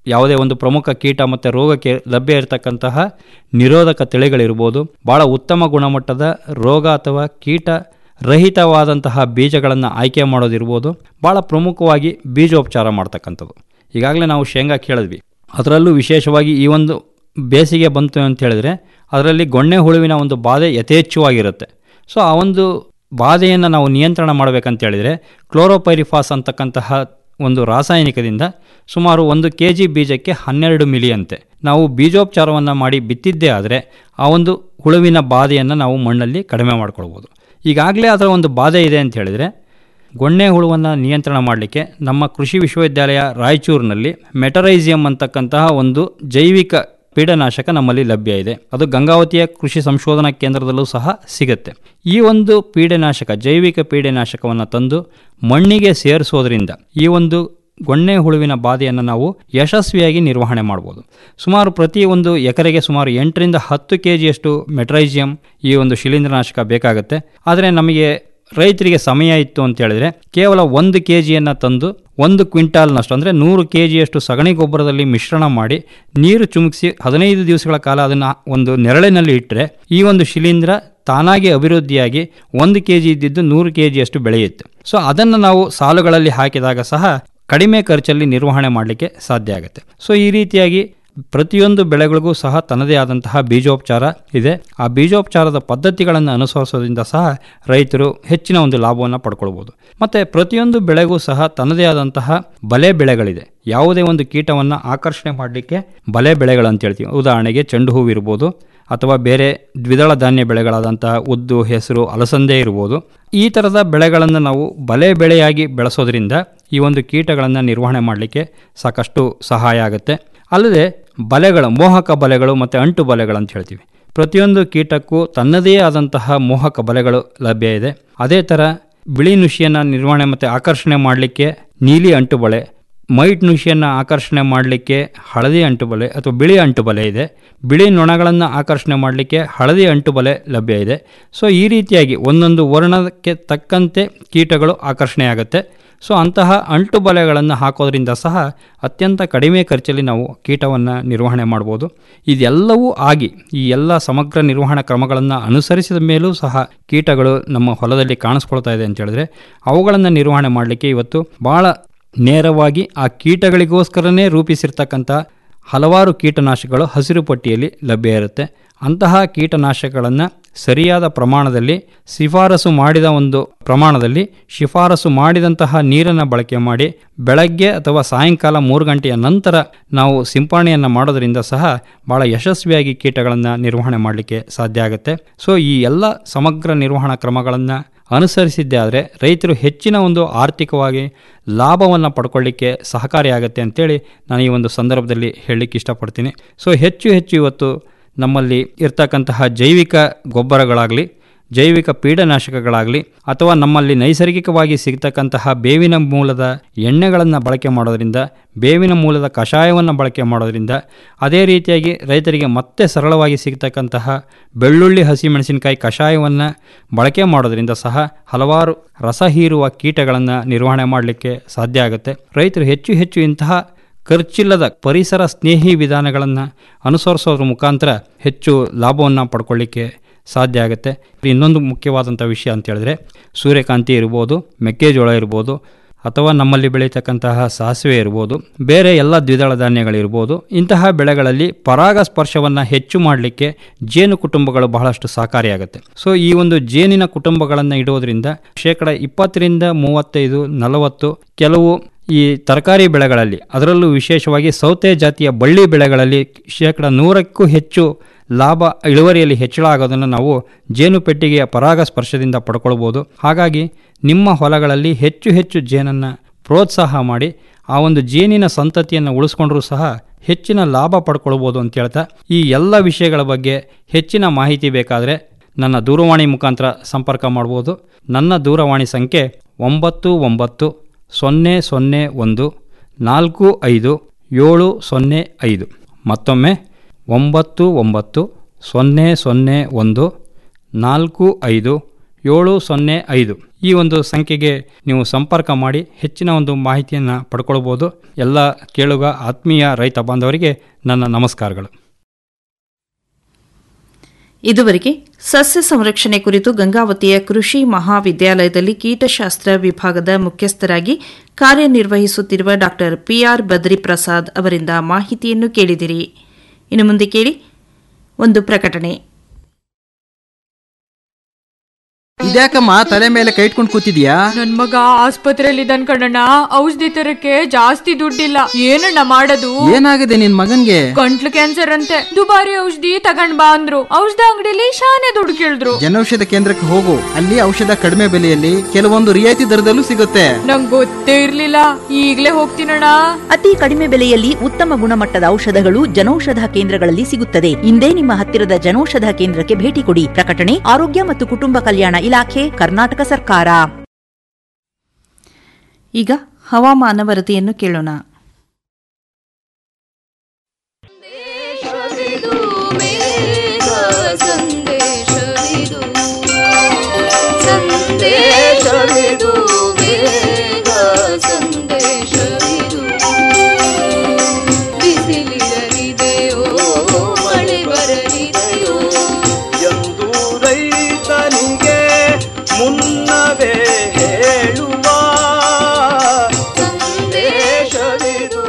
ಯಾವುದೇ ಒಂದು ಪ್ರಮುಖ ಕೀಟ ಮತ್ತು ರೋಗಕ್ಕೆ ಲಭ್ಯ ಇರತಕ್ಕಂತಹ ನಿರೋಧಕ ತಳಿಗಳಿರ್ಬೋದು ಭಾಳ ಉತ್ತಮ ಗುಣಮಟ್ಟದ ರೋಗ ಅಥವಾ ಕೀಟ ರಹಿತವಾದಂತಹ ಬೀಜಗಳನ್ನು ಆಯ್ಕೆ ಮಾಡೋದಿರ್ಬೋದು ಭಾಳ ಪ್ರಮುಖವಾಗಿ ಬೀಜೋಪಚಾರ ಮಾಡ್ತಕ್ಕಂಥದ್ದು ಈಗಾಗಲೇ ನಾವು ಶೇಂಗಾ ಕೇಳಿದ್ವಿ ಅದರಲ್ಲೂ ವಿಶೇಷವಾಗಿ ಈ ಒಂದು ಬೇಸಿಗೆ ಬಂತು ಅಂತ ಹೇಳಿದ್ರೆ ಅದರಲ್ಲಿ ಗೊಣ್ಣೆ ಹುಳುವಿನ ಒಂದು ಬಾಧೆ ಯಥೇಚ್ಛವಾಗಿರುತ್ತೆ ಸೊ ಆ ಒಂದು ಬಾಧೆಯನ್ನು ನಾವು ನಿಯಂತ್ರಣ ಮಾಡಬೇಕಂತ ಹೇಳಿದರೆ ಕ್ಲೋರೋಪೈರಿಫಾಸ್ ಅಂತಕ್ಕಂತಹ ಒಂದು ರಾಸಾಯನಿಕದಿಂದ ಸುಮಾರು ಒಂದು ಕೆ ಜಿ ಬೀಜಕ್ಕೆ ಹನ್ನೆರಡು ಮಿಲಿ ಅಂತೆ ನಾವು ಬೀಜೋಪಚಾರವನ್ನು ಮಾಡಿ ಬಿತ್ತಿದ್ದೇ ಆದರೆ ಆ ಒಂದು ಹುಳುವಿನ ಬಾಧೆಯನ್ನು ನಾವು ಮಣ್ಣಲ್ಲಿ ಕಡಿಮೆ ಮಾಡ್ಕೊಳ್ಬೋದು ಈಗಾಗಲೇ ಅದರ ಒಂದು ಬಾಧೆ ಇದೆ ಅಂತ ಹೇಳಿದರೆ ಗೊಣ್ಣೆ ಹುಳುವನ್ನು ನಿಯಂತ್ರಣ ಮಾಡಲಿಕ್ಕೆ ನಮ್ಮ ಕೃಷಿ ವಿಶ್ವವಿದ್ಯಾಲಯ ರಾಯಚೂರಿನಲ್ಲಿ ಮೆಟರೈಸಿಯಂ ಅಂತಕ್ಕಂತಹ ಒಂದು ಜೈವಿಕ ಪೀಡನಾಶಕ ನಮ್ಮಲ್ಲಿ ಲಭ್ಯ ಇದೆ ಅದು ಗಂಗಾವತಿಯ ಕೃಷಿ ಸಂಶೋಧನಾ ಕೇಂದ್ರದಲ್ಲೂ ಸಹ ಸಿಗುತ್ತೆ ಈ ಒಂದು ಪೀಡನಾಶಕ ಜೈವಿಕ ಪೀಡನಾಶಕವನ್ನು ತಂದು ಮಣ್ಣಿಗೆ ಸೇರಿಸೋದ್ರಿಂದ ಈ ಒಂದು ಗೊಣ್ಣೆ ಹುಳುವಿನ ಬಾಧೆಯನ್ನು ನಾವು ಯಶಸ್ವಿಯಾಗಿ ನಿರ್ವಹಣೆ ಮಾಡ್ಬೋದು ಸುಮಾರು ಪ್ರತಿ ಒಂದು ಎಕರೆಗೆ ಸುಮಾರು ಎಂಟರಿಂದ ಹತ್ತು ಕೆ ಜಿಯಷ್ಟು ಮೆಟ್ರೈಸಿಯಂ ಈ ಒಂದು ಶಿಲೀಂಧ್ರನಾಶಕ ಬೇಕಾಗುತ್ತೆ ಆದರೆ ನಮಗೆ ರೈತರಿಗೆ ಸಮಯ ಇತ್ತು ಅಂತ ಹೇಳಿದ್ರೆ ಕೇವಲ ಒಂದು ಕೆ ಜಿಯನ್ನು ತಂದು ಒಂದು ಕ್ವಿಂಟಾಲ್ನಷ್ಟು ಅಂದರೆ ನೂರು ಕೆ ಜಿಯಷ್ಟು ಸಗಣಿ ಗೊಬ್ಬರದಲ್ಲಿ ಮಿಶ್ರಣ ಮಾಡಿ ನೀರು ಚುಮುಕಿಸಿ ಹದಿನೈದು ದಿವಸಗಳ ಕಾಲ ಅದನ್ನು ಒಂದು ನೆರಳಿನಲ್ಲಿ ಇಟ್ಟರೆ ಈ ಒಂದು ಶಿಲೀಂಧ್ರ ತಾನಾಗಿ ಅಭಿವೃದ್ಧಿಯಾಗಿ ಒಂದು ಕೆ ಜಿ ಇದ್ದಿದ್ದು ನೂರು ಕೆ ಜಿಯಷ್ಟು ಬೆಳೆಯುತ್ತೆ ಸೊ ಅದನ್ನು ನಾವು ಸಾಲುಗಳಲ್ಲಿ ಹಾಕಿದಾಗ ಸಹ ಕಡಿಮೆ ಖರ್ಚಲ್ಲಿ ನಿರ್ವಹಣೆ ಮಾಡಲಿಕ್ಕೆ ಸಾಧ್ಯ ಆಗುತ್ತೆ ಸೊ ಈ ರೀತಿಯಾಗಿ ಪ್ರತಿಯೊಂದು ಬೆಳೆಗಳಿಗೂ ಸಹ ತನ್ನದೇ ಆದಂತಹ ಬೀಜೋಪಚಾರ ಇದೆ ಆ ಬೀಜೋಪಚಾರದ ಪದ್ಧತಿಗಳನ್ನು ಅನುಸರಿಸೋದ್ರಿಂದ ಸಹ ರೈತರು ಹೆಚ್ಚಿನ ಒಂದು ಲಾಭವನ್ನು ಪಡ್ಕೊಳ್ಬೋದು ಮತ್ತು ಪ್ರತಿಯೊಂದು ಬೆಳೆಗೂ ಸಹ ತನ್ನದೇ ಆದಂತಹ ಬಲೆ ಬೆಳೆಗಳಿದೆ ಯಾವುದೇ ಒಂದು ಕೀಟವನ್ನು ಆಕರ್ಷಣೆ ಮಾಡಲಿಕ್ಕೆ ಬಲೆ ಬೆಳೆಗಳು ಅಂತ ಹೇಳ್ತೀವಿ ಉದಾಹರಣೆಗೆ ಚೆಂಡು ಹೂವು ಇರ್ಬೋದು ಅಥವಾ ಬೇರೆ ದ್ವಿದಳ ಧಾನ್ಯ ಬೆಳೆಗಳಾದಂತಹ ಉದ್ದು ಹೆಸರು ಅಲಸಂದೆ ಇರ್ಬೋದು ಈ ಥರದ ಬೆಳೆಗಳನ್ನು ನಾವು ಬಲೆ ಬೆಳೆಯಾಗಿ ಬೆಳೆಸೋದ್ರಿಂದ ಈ ಒಂದು ಕೀಟಗಳನ್ನು ನಿರ್ವಹಣೆ ಮಾಡಲಿಕ್ಕೆ ಸಾಕಷ್ಟು ಸಹಾಯ ಆಗುತ್ತೆ ಅಲ್ಲದೆ ಬಲೆಗಳು ಮೋಹಕ ಬಲೆಗಳು ಮತ್ತು ಅಂಟು ಬಲೆಗಳು ಅಂತ ಹೇಳ್ತೀವಿ ಪ್ರತಿಯೊಂದು ಕೀಟಕ್ಕೂ ತನ್ನದೇ ಆದಂತಹ ಮೋಹಕ ಬಲೆಗಳು ಲಭ್ಯ ಇದೆ ಅದೇ ಥರ ಬಿಳಿ ನುಷಿಯನ್ನು ನಿರ್ವಹಣೆ ಮತ್ತು ಆಕರ್ಷಣೆ ಮಾಡಲಿಕ್ಕೆ ನೀಲಿ ಅಂಟು ಬಲೆ ಮೈಟ್ ನುಷಿಯನ್ನು ಆಕರ್ಷಣೆ ಮಾಡಲಿಕ್ಕೆ ಹಳದಿ ಅಂಟು ಬಲೆ ಅಥವಾ ಬಿಳಿ ಅಂಟು ಬಲೆ ಇದೆ ಬಿಳಿ ನೊಣಗಳನ್ನು ಆಕರ್ಷಣೆ ಮಾಡಲಿಕ್ಕೆ ಹಳದಿ ಅಂಟು ಬಲೆ ಲಭ್ಯ ಇದೆ ಸೊ ಈ ರೀತಿಯಾಗಿ ಒಂದೊಂದು ವರ್ಣಕ್ಕೆ ತಕ್ಕಂತೆ ಕೀಟಗಳು ಆಕರ್ಷಣೆ ಆಗುತ್ತೆ ಸೊ ಅಂತಹ ಅಂಟು ಬಲೆಗಳನ್ನು ಹಾಕೋದ್ರಿಂದ ಸಹ ಅತ್ಯಂತ ಕಡಿಮೆ ಖರ್ಚಲ್ಲಿ ನಾವು ಕೀಟವನ್ನು ನಿರ್ವಹಣೆ ಮಾಡ್ಬೋದು ಇದೆಲ್ಲವೂ ಆಗಿ ಈ ಎಲ್ಲ ಸಮಗ್ರ ನಿರ್ವಹಣಾ ಕ್ರಮಗಳನ್ನು ಅನುಸರಿಸಿದ ಮೇಲೂ ಸಹ ಕೀಟಗಳು ನಮ್ಮ ಹೊಲದಲ್ಲಿ ಕಾಣಿಸ್ಕೊಳ್ತಾ ಇದೆ ಅಂತ ಹೇಳಿದ್ರೆ ಅವುಗಳನ್ನು ನಿರ್ವಹಣೆ ಮಾಡಲಿಕ್ಕೆ ಇವತ್ತು ಭಾಳ ನೇರವಾಗಿ ಆ ಕೀಟಗಳಿಗೋಸ್ಕರನೇ ರೂಪಿಸಿರ್ತಕ್ಕಂಥ ಹಲವಾರು ಕೀಟನಾಶಕಗಳು ಹಸಿರು ಪಟ್ಟಿಯಲ್ಲಿ ಲಭ್ಯ ಇರುತ್ತೆ ಅಂತಹ ಕೀಟನಾಶಕಗಳನ್ನು ಸರಿಯಾದ ಪ್ರಮಾಣದಲ್ಲಿ ಶಿಫಾರಸು ಮಾಡಿದ ಒಂದು ಪ್ರಮಾಣದಲ್ಲಿ ಶಿಫಾರಸು ಮಾಡಿದಂತಹ ನೀರನ್ನು ಬಳಕೆ ಮಾಡಿ ಬೆಳಗ್ಗೆ ಅಥವಾ ಸಾಯಂಕಾಲ ಮೂರು ಗಂಟೆಯ ನಂತರ ನಾವು ಸಿಂಪರಣೆಯನ್ನು ಮಾಡೋದರಿಂದ ಸಹ ಭಾಳ ಯಶಸ್ವಿಯಾಗಿ ಕೀಟಗಳನ್ನು ನಿರ್ವಹಣೆ ಮಾಡಲಿಕ್ಕೆ ಸಾಧ್ಯ ಆಗುತ್ತೆ ಸೊ ಈ ಎಲ್ಲ ಸಮಗ್ರ ನಿರ್ವಹಣಾ ಕ್ರಮಗಳನ್ನು ಅನುಸರಿಸಿದ್ದೇ ಆದರೆ ರೈತರು ಹೆಚ್ಚಿನ ಒಂದು ಆರ್ಥಿಕವಾಗಿ ಲಾಭವನ್ನು ಪಡ್ಕೊಳ್ಳಿಕ್ಕೆ ಸಹಕಾರಿಯಾಗುತ್ತೆ ಅಂತೇಳಿ ನಾನು ಈ ಒಂದು ಸಂದರ್ಭದಲ್ಲಿ ಹೇಳಲಿಕ್ಕೆ ಇಷ್ಟಪಡ್ತೀನಿ ಸೊ ಹೆಚ್ಚು ಹೆಚ್ಚು ಇವತ್ತು ನಮ್ಮಲ್ಲಿ ಇರ್ತಕ್ಕಂತಹ ಜೈವಿಕ ಗೊಬ್ಬರಗಳಾಗಲಿ ಜೈವಿಕ ಪೀಡನಾಶಕಗಳಾಗಲಿ ಅಥವಾ ನಮ್ಮಲ್ಲಿ ನೈಸರ್ಗಿಕವಾಗಿ ಸಿಗ್ತಕ್ಕಂತಹ ಬೇವಿನ ಮೂಲದ ಎಣ್ಣೆಗಳನ್ನು ಬಳಕೆ ಮಾಡೋದರಿಂದ ಬೇವಿನ ಮೂಲದ ಕಷಾಯವನ್ನು ಬಳಕೆ ಮಾಡೋದರಿಂದ ಅದೇ ರೀತಿಯಾಗಿ ರೈತರಿಗೆ ಮತ್ತೆ ಸರಳವಾಗಿ ಸಿಗ್ತಕ್ಕಂತಹ ಬೆಳ್ಳುಳ್ಳಿ ಹಸಿಮೆಣಸಿನಕಾಯಿ ಕಷಾಯವನ್ನು ಬಳಕೆ ಮಾಡೋದರಿಂದ ಸಹ ಹಲವಾರು ರಸ ಹೀರುವ ಕೀಟಗಳನ್ನು ನಿರ್ವಹಣೆ ಮಾಡಲಿಕ್ಕೆ ಸಾಧ್ಯ ಆಗುತ್ತೆ ರೈತರು ಹೆಚ್ಚು ಹೆಚ್ಚು ಇಂತಹ ಖರ್ಚಿಲ್ಲದ ಪರಿಸರ ಸ್ನೇಹಿ ವಿಧಾನಗಳನ್ನು ಅನುಸರಿಸೋದ್ರ ಮುಖಾಂತರ ಹೆಚ್ಚು ಲಾಭವನ್ನು ಪಡ್ಕೊಳ್ಳಿಕ್ಕೆ ಸಾಧ್ಯ ಆಗುತ್ತೆ ಇನ್ನೊಂದು ಮುಖ್ಯವಾದಂಥ ವಿಷಯ ಅಂತ ಹೇಳಿದ್ರೆ ಸೂರ್ಯಕಾಂತಿ ಇರ್ಬೋದು ಮೆಕ್ಕೆಜೋಳ ಇರ್ಬೋದು ಅಥವಾ ನಮ್ಮಲ್ಲಿ ಬೆಳೀತಕ್ಕಂತಹ ಸಾಸಿವೆ ಇರ್ಬೋದು ಬೇರೆ ಎಲ್ಲ ದ್ವಿದಳ ಧಾನ್ಯಗಳಿರ್ಬೋದು ಇಂತಹ ಬೆಳೆಗಳಲ್ಲಿ ಪರಾಗಸ್ಪರ್ಶವನ್ನು ಹೆಚ್ಚು ಮಾಡಲಿಕ್ಕೆ ಜೇನು ಕುಟುಂಬಗಳು ಬಹಳಷ್ಟು ಸಹಕಾರಿಯಾಗುತ್ತೆ ಸೊ ಈ ಒಂದು ಜೇನಿನ ಕುಟುಂಬಗಳನ್ನು ಇಡೋದ್ರಿಂದ ಶೇಕಡ ಇಪ್ಪತ್ತರಿಂದ ಮೂವತ್ತೈದು ನಲವತ್ತು ಕೆಲವು ಈ ತರಕಾರಿ ಬೆಳೆಗಳಲ್ಲಿ ಅದರಲ್ಲೂ ವಿಶೇಷವಾಗಿ ಸೌತೆ ಜಾತಿಯ ಬಳ್ಳಿ ಬೆಳೆಗಳಲ್ಲಿ ಶೇಕಡ ನೂರಕ್ಕೂ ಹೆಚ್ಚು ಲಾಭ ಇಳುವರಿಯಲ್ಲಿ ಹೆಚ್ಚಳ ಆಗೋದನ್ನು ನಾವು ಜೇನು ಪೆಟ್ಟಿಗೆಯ ಪರಾಗಸ್ಪರ್ಶದಿಂದ ಪಡ್ಕೊಳ್ಬೋದು ಹಾಗಾಗಿ ನಿಮ್ಮ ಹೊಲಗಳಲ್ಲಿ ಹೆಚ್ಚು ಹೆಚ್ಚು ಜೇನನ್ನು ಪ್ರೋತ್ಸಾಹ ಮಾಡಿ ಆ ಒಂದು ಜೇನಿನ ಸಂತತಿಯನ್ನು ಉಳಿಸ್ಕೊಂಡ್ರೂ ಸಹ ಹೆಚ್ಚಿನ ಲಾಭ ಪಡ್ಕೊಳ್ಬೋದು ಅಂತ ಹೇಳ್ತಾ ಈ ಎಲ್ಲ ವಿಷಯಗಳ ಬಗ್ಗೆ ಹೆಚ್ಚಿನ ಮಾಹಿತಿ ಬೇಕಾದರೆ ನನ್ನ ದೂರವಾಣಿ ಮುಖಾಂತರ ಸಂಪರ್ಕ ಮಾಡ್ಬೋದು ನನ್ನ ದೂರವಾಣಿ ಸಂಖ್ಯೆ ಒಂಬತ್ತು ಒಂಬತ್ತು ಸೊನ್ನೆ ಸೊನ್ನೆ ಒಂದು ನಾಲ್ಕು ಐದು ಏಳು ಸೊನ್ನೆ ಐದು ಮತ್ತೊಮ್ಮೆ ಒಂಬತ್ತು ಒಂಬತ್ತು ಸೊನ್ನೆ ಸೊನ್ನೆ ಒಂದು ನಾಲ್ಕು ಐದು ಏಳು ಸೊನ್ನೆ ಐದು ಈ ಒಂದು ಸಂಖ್ಯೆಗೆ ನೀವು ಸಂಪರ್ಕ ಮಾಡಿ ಹೆಚ್ಚಿನ ಒಂದು ಮಾಹಿತಿಯನ್ನು ಪಡ್ಕೊಳ್ಬೋದು ಎಲ್ಲ ಕೇಳುಗ ಆತ್ಮೀಯ ರೈತ ಬಾಂಧವರಿಗೆ ನನ್ನ ನಮಸ್ಕಾರಗಳು ಇದುವರೆಗೆ ಸಸ್ಯ ಸಂರಕ್ಷಣೆ ಕುರಿತು ಗಂಗಾವತಿಯ ಕೃಷಿ ಮಹಾವಿದ್ಯಾಲಯದಲ್ಲಿ ಕೀಟಶಾಸ್ತ್ರ ವಿಭಾಗದ ಮುಖ್ಯಸ್ಥರಾಗಿ ಕಾರ್ಯನಿರ್ವಹಿಸುತ್ತಿರುವ ಡಾ ಪಿಆರ್ ಬದ್ರಿ ಪ್ರಸಾದ್ ಅವರಿಂದ ಮಾಹಿತಿಯನ್ನು ಕೇಳಿದಿರಿ ಇನ್ನು ಮುಂದೆ ಕೇಳಿ ಒಂದು ಪ್ರಕಟಣೆ ಇದ್ಯಾಕಮ್ಮ ತಲೆ ಮೇಲೆ ಕೈ ಇಟ್ಕೊಂಡು ಕೂತಿದ್ಯಾ ನನ್ ಮಗ ಆಸ್ಪತ್ರೆಯಲ್ಲಿ ಇದ್ದಾನ್ ಕಣಣ್ಣ ಔಷಧಿ ತರಕ್ಕೆ ಜಾಸ್ತಿ ದುಡ್ಡಿಲ್ಲ ಏನಣ್ಣ ಮಾಡೋದು ಏನಾಗಿದೆ ನಿನ್ ಮಗನ್ಗೆ ಗಂಟ್ಲು ಕ್ಯಾನ್ಸರ್ ಅಂತೆ ದುಬಾರಿ ಔಷಧಿ ತಗೊಂಡ್ ಬಾ ಅಂದ್ರು ಔಷಧ ಅಂಗಡಿಲಿ ಶಾನೆ ದುಡ್ಡು ಕೇಳಿದ್ರು ಜನೌಷಧ ಕೇಂದ್ರಕ್ಕೆ ಹೋಗು ಅಲ್ಲಿ ಔಷಧ ಕಡಿಮೆ ಬೆಲೆಯಲ್ಲಿ ಕೆಲವೊಂದು ರಿಯಾಯಿತಿ ದರದಲ್ಲೂ ಸಿಗುತ್ತೆ ನಂಗ್ ಗೊತ್ತೇ ಇರ್ಲಿಲ್ಲ ಈಗ್ಲೇ ಹೋಗ್ತೀನಣ್ಣ ಅತಿ ಕಡಿಮೆ ಬೆಲೆಯಲ್ಲಿ ಉತ್ತಮ ಗುಣಮಟ್ಟದ ಔಷಧಗಳು ಜನೌಷಧ ಕೇಂದ್ರಗಳಲ್ಲಿ ಸಿಗುತ್ತದೆ ಇಂದೇ ನಿಮ್ಮ ಹತ್ತಿರದ ಜನೌಷಧ ಕೇಂದ್ರಕ್ಕೆ ಭೇಟಿ ಕೊಡಿ ಪ್ರಕಟಣೆ ಆರೋಗ್ಯ ಮತ್ತು ಕುಟುಂಬ ಕಲ್ಯಾಣ ಇಲಾಖೆ ಕರ್ನಾಟಕ ಸರ್ಕಾರ ಈಗ ಹವಾಮಾನ ವರದಿಯನ್ನು ಕೇಳೋಣ ಎಂದು ರೈತನಿಗೆ ಮುನ್ನವೇ ಹೇಳುವ ಸಂದೇಶವಿದು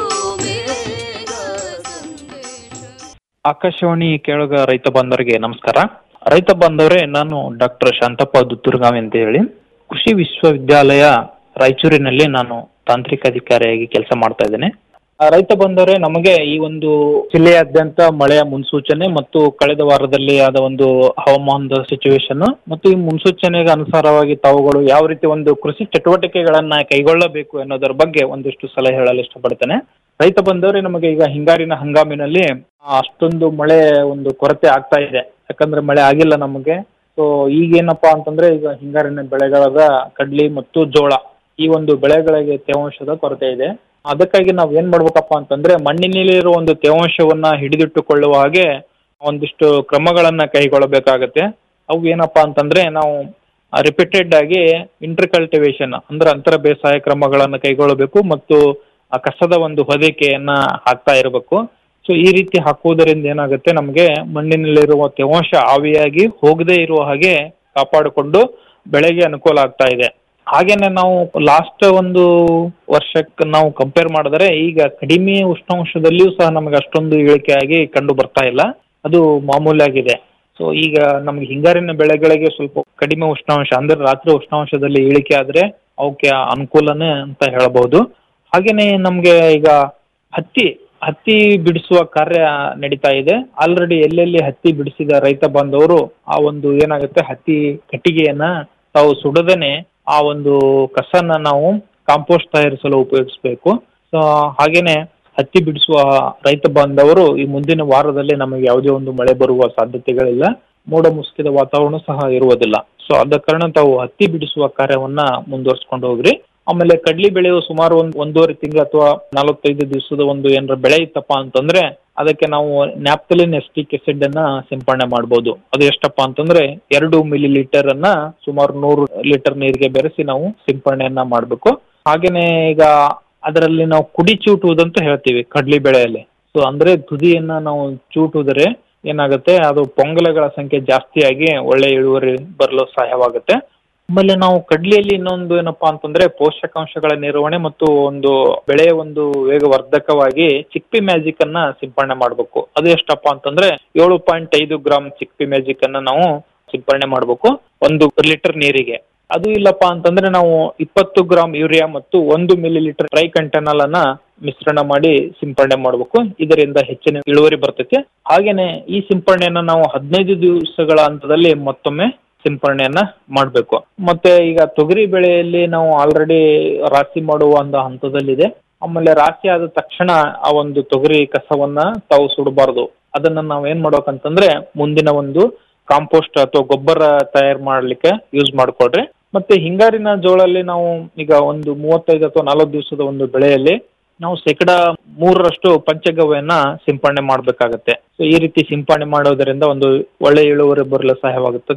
ಆಕಾಶವಾಣಿ ಕೇಳುಗ ರೈತ ಬಾಂಧವರಿಗೆ ನಮಸ್ಕಾರ ರೈತ ಬಾಂಧವರೇ ನಾನು ಡಾಕ್ಟರ್ ಶಾಂತಪ್ಪ ದುತ್ತೂರ್ಗಾವಿ ಅಂತ ಹೇಳಿ ಕೃಷಿ ವಿಶ್ವವಿದ್ಯಾಲಯ ರಾಯಚೂರಿನಲ್ಲಿ ನಾನು ತಾಂತ್ರಿಕ ಅಧಿಕಾರಿಯಾಗಿ ಕೆಲಸ ಮಾಡ್ತಾ ಇದ್ದೇನೆ ಆ, ರೈತ ಬಂದವರೇ ನಮಗೆ ಈ ಒಂದು ಜಿಲ್ಲೆಯಾದ್ಯಂತ ಮಳೆಯ ಮುನ್ಸೂಚನೆ ಮತ್ತು ಕಳೆದ ವಾರದಲ್ಲಿ ಆದ ಒಂದು ಹವಾಮಾನದ ಸಿಚುವೇಶನ್ ಮತ್ತು ಈ ಮುನ್ಸೂಚನೆಗೆ ಅನುಸಾರವಾಗಿ ತಾವುಗಳು ಯಾವ ರೀತಿ ಒಂದು ಕೃಷಿ ಚಟುವಟಿಕೆಗಳನ್ನ ಕೈಗೊಳ್ಳಬೇಕು ಅನ್ನೋದರ ಬಗ್ಗೆ ಒಂದಿಷ್ಟು ಸಲಹೆ ಹೇಳಲು ಇಷ್ಟಪಡ್ತೇನೆ ರೈತ ಬಂದವರೇ ನಮಗೆ ಈಗ ಹಿಂಗಾರಿನ ಹಂಗಾಮಿನಲ್ಲಿ ಆ, ಅಷ್ಟೊಂದು ಮಳೆ ಒಂದು ಕೊರತೆ ಆಗ್ತಾ ಇದೆ ಯಾಕಂದ್ರೆ ಮಳೆ ಆಗಿಲ್ಲ ನಮಗೆ ಸೊ ಈಗೇನಪ್ಪಾ ಅಂತಂದ್ರೆ ಈಗ ಹಿಂಗಾರಿನ ಬೆಳೆಗಳಾದ ಕಡ್ಲಿ ಮತ್ತು ಜೋಳ ಈ ಒಂದು ಬೆಳೆಗಳಿಗೆ ತೇವಾಂಶದ ಕೊರತೆ ಇದೆ ಅದಕ್ಕಾಗಿ ನಾವು ಏನ್ ಮಾಡ್ಬೇಕಪ್ಪ ಅಂತಂದ್ರೆ ಮಣ್ಣಿನಲ್ಲಿರುವ ಒಂದು ತೇವಾಂಶವನ್ನ ಹಿಡಿದಿಟ್ಟುಕೊಳ್ಳುವ ಹಾಗೆ ಒಂದಿಷ್ಟು ಕ್ರಮಗಳನ್ನ ಕೈಗೊಳ್ಳಬೇಕಾಗತ್ತೆ ಅವು ಏನಪ್ಪಾ ಅಂತಂದ್ರೆ ನಾವು ರಿಪೀಟೆಡ್ ಆಗಿ ಇಂಟರ್ಕಲ್ಟಿವೇಶನ್ ಅಂದ್ರೆ ಅಂತರ ಬೇಸಾಯ ಕ್ರಮಗಳನ್ನ ಕೈಗೊಳ್ಳಬೇಕು ಮತ್ತು ಆ ಕಸದ ಒಂದು ಹೊದಿಕೆಯನ್ನ ಹಾಕ್ತಾ ಇರಬೇಕು ಸೊ ಈ ರೀತಿ ಹಾಕುವುದರಿಂದ ಏನಾಗುತ್ತೆ ನಮಗೆ ಮಣ್ಣಿನಲ್ಲಿರುವ ತೇವಾಂಶ ಆವಿಯಾಗಿ ಹೋಗದೇ ಇರುವ ಹಾಗೆ ಕಾಪಾಡಿಕೊಂಡು ಬೆಳೆಗೆ ಅನುಕೂಲ ಆಗ್ತಾ ಇದೆ ಹಾಗೇನೆ ನಾವು ಲಾಸ್ಟ್ ಒಂದು ವರ್ಷಕ್ಕೆ ನಾವು ಕಂಪೇರ್ ಮಾಡಿದ್ರೆ ಈಗ ಕಡಿಮೆ ಉಷ್ಣಾಂಶದಲ್ಲಿಯೂ ಸಹ ನಮಗೆ ಅಷ್ಟೊಂದು ಇಳಿಕೆ ಆಗಿ ಕಂಡು ಬರ್ತಾ ಇಲ್ಲ ಅದು ಮಾಮೂಲಾಗಿದೆ ಸೊ ಈಗ ನಮ್ಗೆ ಹಿಂಗಾರಿನ ಬೆಳೆಗಳಿಗೆ ಸ್ವಲ್ಪ ಕಡಿಮೆ ಉಷ್ಣಾಂಶ ಅಂದ್ರೆ ರಾತ್ರಿ ಉಷ್ಣಾಂಶದಲ್ಲಿ ಇಳಿಕೆ ಆದ್ರೆ ಅವಕ್ಕೆ ಅನುಕೂಲನೇ ಅಂತ ಹೇಳಬಹುದು ಹಾಗೇನೆ ನಮ್ಗೆ ಈಗ ಹತ್ತಿ ಹತ್ತಿ ಬಿಡಿಸುವ ಕಾರ್ಯ ನಡೀತಾ ಇದೆ ಆಲ್ರೆಡಿ ಎಲ್ಲೆಲ್ಲಿ ಹತ್ತಿ ಬಿಡಿಸಿದ ರೈತ ಬಾಂಧವರು ಆ ಒಂದು ಏನಾಗುತ್ತೆ ಹತ್ತಿ ಕಟ್ಟಿಗೆಯನ್ನ ತಾವು ಸುಡದೇನೆ ಆ ಒಂದು ಕಸನ ನಾವು ಕಾಂಪೋಸ್ಟ್ ತಯಾರಿಸಲು ಉಪಯೋಗಿಸಬೇಕು ಸೊ ಹಾಗೇನೆ ಹತ್ತಿ ಬಿಡಿಸುವ ರೈತ ಬಾಂಧವರು ಈ ಮುಂದಿನ ವಾರದಲ್ಲಿ ನಮಗೆ ಯಾವುದೇ ಒಂದು ಮಳೆ ಬರುವ ಸಾಧ್ಯತೆಗಳಿಲ್ಲ ಮೋಡ ಮುಸುಕಿದ ವಾತಾವರಣ ಸಹ ಇರುವುದಿಲ್ಲ ಸೊ ಆದ ಕಾರಣ ತಾವು ಹತ್ತಿ ಬಿಡಿಸುವ ಕಾರ್ಯವನ್ನ ಮುಂದುವರ್ಸ್ಕೊಂಡು ಹೋಗ್ರಿ ಆಮೇಲೆ ಕಡ್ಲಿ ಬೆಳೆಯು ಸುಮಾರು ಒಂದ್ ಒಂದೂವರೆ ತಿಂಗಳು ಅಥವಾ ನಲವತ್ತೈದು ದಿವಸದ ಒಂದು ಏನಾರ ಬೆಳೆ ಇತ್ತಪ್ಪ ಅಂತಂದ್ರೆ ಅದಕ್ಕೆ ನಾವು ನ್ಯಾಪ್ತಲಿನ್ ಎಸ್ಟಿಕ್ ಎಸಿಡ್ ಅನ್ನ ಸಿಂಪಡಣೆ ಮಾಡಬಹುದು ಅದು ಎಷ್ಟಪ್ಪ ಅಂತಂದ್ರೆ ಎರಡು ಮಿಲಿ ಲೀಟರ್ ಅನ್ನ ಸುಮಾರು ನೂರು ಲೀಟರ್ ನೀರಿಗೆ ಬೆರೆಸಿ ನಾವು ಸಿಂಪಡಣೆಯನ್ನ ಮಾಡಬೇಕು ಹಾಗೇನೆ ಈಗ ಅದರಲ್ಲಿ ನಾವು ಕುಡಿ ಚೂಟುವುದಂತ ಹೇಳ್ತೀವಿ ಕಡ್ಲಿ ಬೆಳೆಯಲ್ಲಿ ಸೊ ಅಂದ್ರೆ ತುದಿಯನ್ನ ನಾವು ಚೂಟುವುದರೆ ಏನಾಗುತ್ತೆ ಅದು ಪೊಂಗಲಗಳ ಸಂಖ್ಯೆ ಜಾಸ್ತಿಯಾಗಿ ಒಳ್ಳೆ ಇಳುವರಿ ಬರಲು ಸಹಾಯವಾಗುತ್ತೆ ಆಮೇಲೆ ನಾವು ಕಡ್ಲಿಯಲ್ಲಿ ಇನ್ನೊಂದು ಏನಪ್ಪಾ ಅಂತಂದ್ರೆ ಪೋಷಕಾಂಶಗಳ ನಿರ್ವಹಣೆ ಮತ್ತು ಒಂದು ಬೆಳೆಯ ಒಂದು ವೇಗವರ್ಧಕವಾಗಿ ಚಿಕ್ಪಿ ಮ್ಯಾಜಿಕ್ ಅನ್ನ ಸಿಂಪಡಣೆ ಮಾಡಬೇಕು ಅದು ಎಷ್ಟಪ್ಪ ಅಂತಂದ್ರೆ ಏಳು ಪಾಯಿಂಟ್ ಐದು ಗ್ರಾಮ್ ಚಿಕ್ಪಿ ಮ್ಯಾಜಿಕ್ ಅನ್ನ ನಾವು ಸಿಂಪಡಣೆ ಮಾಡಬೇಕು ಒಂದು ಲೀಟರ್ ನೀರಿಗೆ ಅದು ಇಲ್ಲಪ್ಪ ಅಂತಂದ್ರೆ ನಾವು ಇಪ್ಪತ್ತು ಗ್ರಾಮ್ ಯೂರಿಯಾ ಮತ್ತು ಒಂದು ಮಿಲಿ ಲೀಟರ್ ಟ್ರೈ ಕಂಟೆನಲ್ ಅನ್ನ ಮಿಶ್ರಣ ಮಾಡಿ ಸಿಂಪಡಣೆ ಮಾಡಬೇಕು ಇದರಿಂದ ಹೆಚ್ಚಿನ ಇಳುವರಿ ಬರ್ತೈತಿ ಹಾಗೇನೆ ಈ ಸಿಂಪಡಣೆಯನ್ನ ನಾವು ಹದಿನೈದು ದಿವಸಗಳ ಹಂತದಲ್ಲಿ ಮತ್ತೊಮ್ಮೆ ಸಿಂಪಡಣೆಯನ್ನ ಮಾಡಬೇಕು ಮತ್ತೆ ಈಗ ತೊಗರಿ ಬೆಳೆಯಲ್ಲಿ ನಾವು ಆಲ್ರೆಡಿ ರಾಶಿ ಮಾಡುವ ಒಂದು ಹಂತದಲ್ಲಿದೆ ಆಮೇಲೆ ರಾಶಿ ಆದ ತಕ್ಷಣ ಆ ಒಂದು ತೊಗರಿ ಕಸವನ್ನ ತಾವು ಸುಡಬಾರ್ದು ಅದನ್ನ ನಾವು ಏನ್ ಮಾಡ್ಬೇಕಂತಂದ್ರೆ ಮುಂದಿನ ಒಂದು ಕಾಂಪೋಸ್ಟ್ ಅಥವಾ ಗೊಬ್ಬರ ತಯಾರು ಮಾಡ್ಲಿಕ್ಕೆ ಯೂಸ್ ಮಾಡ್ಕೊಡ್ರಿ ಮತ್ತೆ ಹಿಂಗಾರಿನ ಜೋಳಲ್ಲಿ ನಾವು ಈಗ ಒಂದು ಮೂವತ್ತೈದು ಅಥವಾ ನಲವತ್ತು ದಿವಸದ ಒಂದು ಬೆಳೆಯಲ್ಲಿ ನಾವು ಶೇಕಡ ಮೂರರಷ್ಟು ಪಂಚಗವ್ಯನ ಸಿಂಪಡಣೆ ಮಾಡಬೇಕಾಗತ್ತೆ ಸೊ ಈ ರೀತಿ ಸಿಂಪಡಣೆ ಮಾಡೋದರಿಂದ ಒಂದು ಒಳ್ಳೆ ಇಳುವರಿ ಬರಲು ಸಹಾಯವಾಗುತ್ತದೆ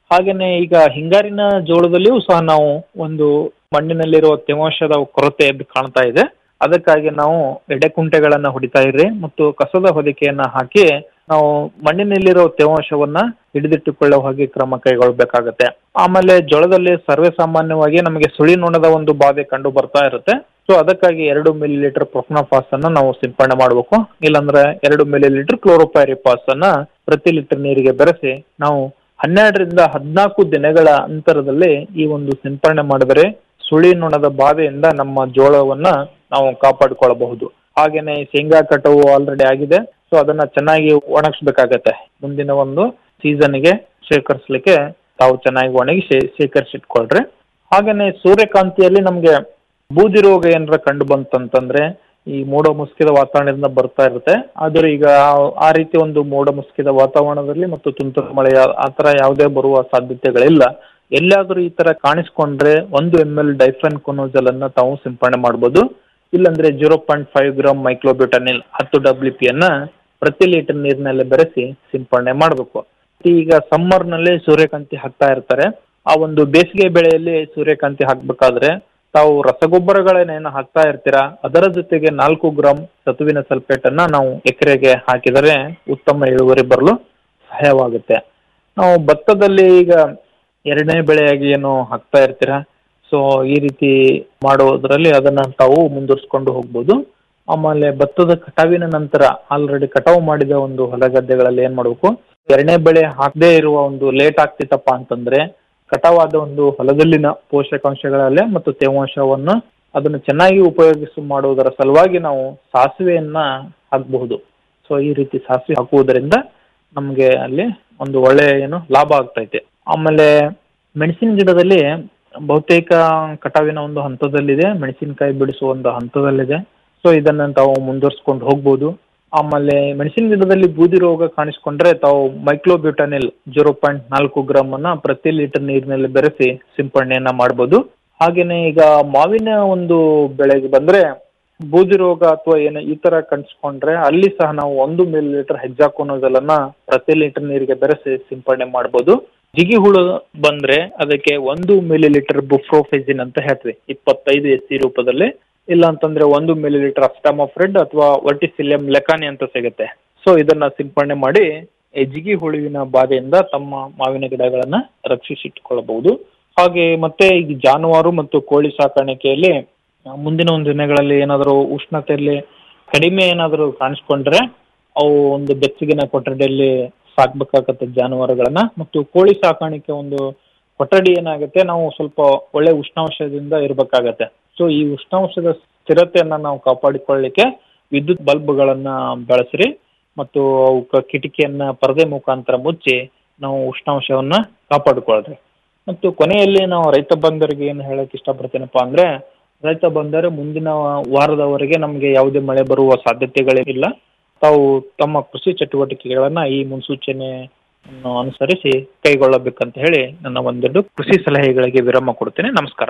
ಹಾಗೇನೆ ಈಗ ಹಿಂಗಾರಿನ ಜೋಳದಲ್ಲಿಯೂ ಸಹ ನಾವು ಒಂದು ಮಣ್ಣಿನಲ್ಲಿರುವ ತೇವಾಂಶದ ಕೊರತೆ ಎದ್ದು ಕಾಣ್ತಾ ಇದೆ ಅದಕ್ಕಾಗಿ ನಾವು ಎಡೆಕುಂಟೆಗಳನ್ನ ಹೊಡಿತಾ ಇರ್ರಿ ಮತ್ತು ಕಸದ ಹೊದಿಕೆಯನ್ನ ಹಾಕಿ ನಾವು ಮಣ್ಣಿನಲ್ಲಿರೋ ತೇವಾಂಶವನ್ನ ಹಿಡಿದಿಟ್ಟುಕೊಳ್ಳುವ ಹಾಗೆ ಕ್ರಮ ಕೈಗೊಳ್ಳಬೇಕಾಗತ್ತೆ ಆಮೇಲೆ ಜೋಳದಲ್ಲಿ ಸರ್ವೇ ಸಾಮಾನ್ಯವಾಗಿ ನಮಗೆ ಸುಳಿ ನೊಣದ ಒಂದು ಬಾಧೆ ಕಂಡು ಬರ್ತಾ ಇರುತ್ತೆ ಸೊ ಅದಕ್ಕಾಗಿ ಎರಡು ಮಿಲಿ ಲೀಟರ್ ಪ್ರೊಫ್ನಾಫಾಸ್ ಅನ್ನ ನಾವು ಸಿಂಪಡಣೆ ಮಾಡಬೇಕು ಇಲ್ಲಾಂದ್ರೆ ಎರಡು ಮಿಲಿ ಲೀಟರ್ ಕ್ಲೋರೋಪೈರಿಪಾಸ್ ಅನ್ನ ಪ್ರತಿ ಲೀಟರ್ ನೀರಿಗೆ ಬೆರೆಸಿ ನಾವು ಹನ್ನೆರಡರಿಂದ ಹದಿನಾಲ್ಕು ದಿನಗಳ ಅಂತರದಲ್ಲಿ ಈ ಒಂದು ಸಿಂಪರಣೆ ಮಾಡಿದರೆ ಸುಳಿ ನೊಣದ ಬಾಧೆಯಿಂದ ನಮ್ಮ ಜೋಳವನ್ನ ನಾವು ಕಾಪಾಡಿಕೊಳ್ಳಬಹುದು ಹಾಗೇನೆ ಶೇಂಗಾ ಕಟಾವು ಆಲ್ರೆಡಿ ಆಗಿದೆ ಸೊ ಅದನ್ನ ಚೆನ್ನಾಗಿ ಒಣಗಿಸ್ಬೇಕಾಗತ್ತೆ ಮುಂದಿನ ಒಂದು ಸೀಸನ್ಗೆ ಶೇಖರಿಸಲಿಕ್ಕೆ ತಾವು ಚೆನ್ನಾಗಿ ಒಣಗಿ ಶೇ- ಶೇಖರಿಸಿಟ್ಕೊಳ್ರಿ ಹಾಗೇನೆ ಸೂರ್ಯಕಾಂತಿಯಲ್ಲಿ ನಮ್ಗೆ ಬೂದಿ ರೋಗ ಏನಾರ ಕಂಡು ಬಂತಂತಂದ್ರೆ ಈ ಮೋಡ ಮುಸುಕಿದ ವಾತಾವರಣದಿಂದ ಬರ್ತಾ ಇರುತ್ತೆ ಆದ್ರೆ ಈಗ ಆ- ಆ ರೀತಿ ಒಂದು ಮೋಡ ಮುಸುಕಿದ ವಾತಾವರಣದಲ್ಲಿ ಮತ್ತು ತುಂತುರು ಮಳೆ ಆ- ಆ ತರ ಯಾವುದೇ ಬರುವ ಸಾಧ್ಯತೆಗಳಿಲ್ಲ ಎಲ್ಲಾದ್ರೂ ಈ ತರ ಕಾಣಿಸ್ಕೊಂಡ್ರೆ ಒಂದು ಎಂ ಎಲ್ ಡೈಫನ್ ಕೊನೋಜಲ್ ಅನ್ನ ತಾವು ಸಿಂಪಡಣೆ ಮಾಡ್ಬೋದು ಇಲ್ಲಾಂದ್ರೆ zero point five gram myclobutanil ಹತ್ತು ಡಬ್ಲ್ಯೂ ಪಿ ಅನ್ನ ಪ್ರತಿ ಲೀಟರ್ ನೀರಿನಲ್ಲಿ ಬೆರೆಸಿ ಸಿಂಪಡಣೆ ಮಾಡಬೇಕು ಈಗ ಸಮ್ಮರ್ ನಲ್ಲಿ ಸೂರ್ಯಕಾಂತಿ ಹಾಕ್ತಾ ಇರ್ತಾರೆ ಆ ಒಂದು ಬೇಸಿಗೆ ಬೆಳೆಯಲ್ಲಿ ಸೂರ್ಯಕಾಂತಿ ಹಾಕ್ಬೇಕಾದ್ರೆ ತಾವು ರಸಗೊಬ್ಬರಗಳನ್ನೇನು ಹಾಕ್ತಾ ಇರ್ತೀರಾ ಅದರ ಜೊತೆಗೆ ನಾಲ್ಕು ಗ್ರಾಂ ಸತುವಿನ ಸಲ್ಫೇಟ್ ಅನ್ನ ನಾವು ಎಕರೆಗೆ ಹಾಕಿದರೆ ಉತ್ತಮ ಇಳುವರಿ ಬರಲು ಸಹಾಯವಾಗುತ್ತೆ ನಾವು ಭತ್ತದಲ್ಲಿ ಈಗ ಎರಡನೇ ಬೆಳೆಯಾಗಿ ಏನು ಹಾಕ್ತಾ ಇರ್ತೀರಾ ಸೊ ಈ ರೀತಿ ಮಾಡೋದ್ರಲ್ಲಿ ಅದನ್ನ ತಾವು ಮುಂದುವರಿಸ್ಕೊಂಡು ಹೋಗ್ಬೋದು ಆಮೇಲೆ ಭತ್ತದ ಕಟಾವಿನ ನಂತರ ಆಲ್ರೆಡಿ ಕಟಾವು ಮಾಡಿದ ಒಂದು ಹೊಲ ಗದ್ದೆಗಳಲ್ಲಿ ಏನ್ ಮಾಡ್ಬೇಕು ಎರಡನೇ ಬೆಳೆ ಹಾಕದೇ ಇರುವ ಒಂದು ಲೇಟ್ ಆಗ್ತಿತ್ತಪ್ಪ ಅಂತಂದ್ರೆ ಕಟಾವಾದ ಒಂದು ಹೊಲದಲ್ಲಿನ ಪೋಷಕಾಂಶಗಳಲ್ಲೇ ಮತ್ತು ತೇವಾಂಶವನ್ನ ಅದನ್ನು ಚೆನ್ನಾಗಿ ಉಪಯೋಗಿಸಿ ಮಾಡುವುದರ ಸಲುವಾಗಿ ನಾವು ಸಾಸಿವೆಯನ್ನ ಹಾಕಬಹುದು ಸೊ ಈ ರೀತಿ ಸಾಸಿವೆ ಹಾಕುವುದರಿಂದ ನಮಗೆ ಅಲ್ಲಿ ಒಂದು ಒಳ್ಳೆಯ ಏನು ಲಾಭ ಆಗ್ತೈತೆ ಆಮೇಲೆ ಮೆಣಸಿನ ಗಿಡದಲ್ಲಿ ಬಹುತೇಕ ಕಟಾವಿನ ಒಂದು ಹಂತದಲ್ಲಿದೆ ಮೆಣಸಿನಕಾಯಿ ಬಿಡಿಸುವ ಒಂದು ಹಂತದಲ್ಲಿದೆ ಸೊ ಇದನ್ನ ತಾವು ಮುಂದುವರ್ಸ್ಕೊಂಡು ಹೋಗ್ಬೋದು ಆಮೇಲೆ ಮೆಣಸಿನ ಗಿಡದಲ್ಲಿ ಬೂದಿ ರೋಗ ಕಾಣಿಸ್ಕೊಂಡ್ರೆ ತಾವು ಮೈಕ್ಲೋಬ್ಯೂಟನಿಲ್ ಜೀರೋ ಪಾಯಿಂಟ್ ನಾಲ್ಕು ಗ್ರಾಮ್ ಅನ್ನ ಪ್ರತಿ ಲೀಟರ್ ನೀರಿನಲ್ಲಿ ಬೆರೆಸಿ ಸಿಂಪಡಣೆಯನ್ನ ಮಾಡ್ಬೋದು ಹಾಗೇನೆ ಈಗ ಮಾವಿನ ಒಂದು ಬೆಳೆಗೆ ಬಂದ್ರೆ ಬೂದಿ ರೋಗ ಅಥವಾ ಏನು ಈ ತರ ಕಾಣಿಸ್ಕೊಂಡ್ರೆ ಅಲ್ಲಿ ಸಹ ನಾವು ಒಂದು ಮಿಲಿ ಲೀಟರ್ ಹೆಜ್ಜಾಕೋನೋದಲನ್ನ ಪ್ರತಿ ಲೀಟರ್ ನೀರಿಗೆ ಬೆರೆಸಿ ಸಿಂಪಡಣೆ ಮಾಡ್ಬೋದು ಜಿಗಿ ಹುಳು ಬಂದ್ರೆ ಅದಕ್ಕೆ ಒಂದು ಮಿಲಿ ಲೀಟರ್ ಬುಫ್ರೋಫೆಜಿನ್ ಅಂತ ಹೇಳ್ತೀವಿ ಇಪ್ಪತ್ತೈದು ಎಸ್ ಸಿ ರೂಪದಲ್ಲಿ ಇಲ್ಲ ಅಂತಂದ್ರೆ ಒಂದು ಮಿಲಿ ಲೀಟರ್ ಅಸ್ಟಾಮೋಫ್ರೆಡ್ ಅಥವಾ ವರ್ಟಿಸಿಲಿಯಂ ಲೆಕಾನಿ ಅಂತ ಸಿಗುತ್ತೆ ಸೊ ಇದನ್ನ ಸಿಂಪಡಣೆ ಮಾಡಿ ಈ ಜಿಗಿ ಹುಳುವಿನ ಬಾಧೆಯಿಂದ ತಮ್ಮ ಮಾವಿನ ಗಿಡಗಳನ್ನ ರಕ್ಷಿಸಿಟ್ಟುಕೊಳ್ಳಬಹುದು ಹಾಗೆ ಮತ್ತೆ ಈಗ ಜಾನುವಾರು ಮತ್ತು ಕೋಳಿ ಸಾಕಾಣಿಕೆಯಲ್ಲಿ ಆ, ಮುಂದಿನ ಒಂದು ದಿನಗಳಲ್ಲಿ ಏನಾದರೂ ಉಷ್ಣತೆಯಲ್ಲಿ ಕಡಿಮೆ ಏನಾದರೂ ಕಾಣಿಸ್ಕೊಂಡ್ರೆ ಅವು ಒಂದು ಬೆಚ್ಚಗಿನ ಕೊಠಡಿಯಲ್ಲಿ ಸಾಕ್ಬೇಕಾಗತ್ತೆ ಜಾನುವಾರುಗಳನ್ನ ಮತ್ತು ಕೋಳಿ ಸಾಕಾಣಿಕೆ ಒಂದು ಕೊಠಡಿ ಏನಾಗುತ್ತೆ ನಾವು ಸ್ವಲ್ಪ ಒಳ್ಳೆ ಉಷ್ಣಾಂಶದಿಂದ ಇರಬೇಕಾಗತ್ತೆ ಸೊ ಈ ಉಷ್ಣಾಂಶದ ಸ್ಥಿರತೆಯನ್ನ ನಾವು ಕಾಪಾಡಿಕೊಳ್ಳಿಕ್ಕೆ ವಿದ್ಯುತ್ ಬಲ್ಬ್ಗಳನ್ನ ಬಳಸಿರಿ ಮತ್ತು ಅವಕ್ಕ ಕಿಟಕಿಯನ್ನ ಪರದೆ ಮುಖಾಂತರ ಮುಚ್ಚಿ ನಾವು ಉಷ್ಣಾಂಶವನ್ನ ಕಾಪಾಡಿಕೊಳ್ಳ್ರಿ ಮತ್ತು ಕೊನೆಯಲ್ಲಿ ನಾವು ರೈತ ಬಂಧುರಿಗೆ ಏನು ಹೇಳಕ್ ಇಷ್ಟಪಡ್ತೇನಪ್ಪ ಅಂದ್ರೆ ರೈತ ಬಂದರೆ ಮುಂದಿನ ವಾರದವರೆಗೆ ನಮಗೆ ಯಾವುದೇ ಮಳೆ ಬರುವ ಸಾಧ್ಯತೆಗಳಿಲ್ಲ ತಾವು ತಮ್ಮ ಕೃಷಿ ಚಟುವಟಿಕೆಗಳನ್ನ ಈ ಮುನ್ಸೂಚನೆ ಅನುಸರಿಸಿ ಕೈಗೊಳ್ಳಬೇಕಂತ ಹೇಳಿ ನನ್ನ ಒಂದೆರಡು ಕೃಷಿ ಸಲಹೆಗಳಿಗೆ ವಿರಾಮ ಕೊಡ್ತೇನೆ ನಮಸ್ಕಾರ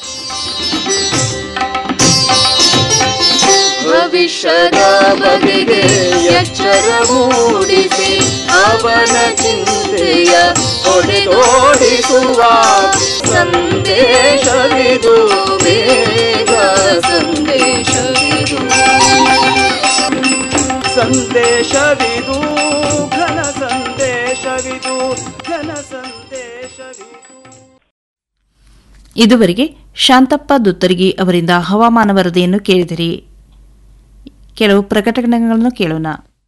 ಭವಿಷ್ಯದ ಬಗೆಗೆ ಎಚ್ಚರ ಮೂಡಿಸಿ ಅವನ ಚಿಂತೆಯ ಹೊಡೆದೋಡಿಸುವ ಸಂದೇಶವಿದು ಬೇಗ ಸಂದೇಶವಿದು ಸಂದೇಶವಿದು ಘನ ಸಂದೇಶವಿದು ಘನ ಸಂದೇಶವಿದು ಇದುವರೆಗೆ ಶಾಂತಪ್ಪ ದುತ್ತರ್ಗಿ ಅವರಿಂದ ಹವಾಮಾನ ವರದಿಯನ್ನು ಕೇಳಿದಿರಿ ಕೆಲವು ಪ್ರಕಟಣೆಗಳನ್ನು ಕೇಳೋಣ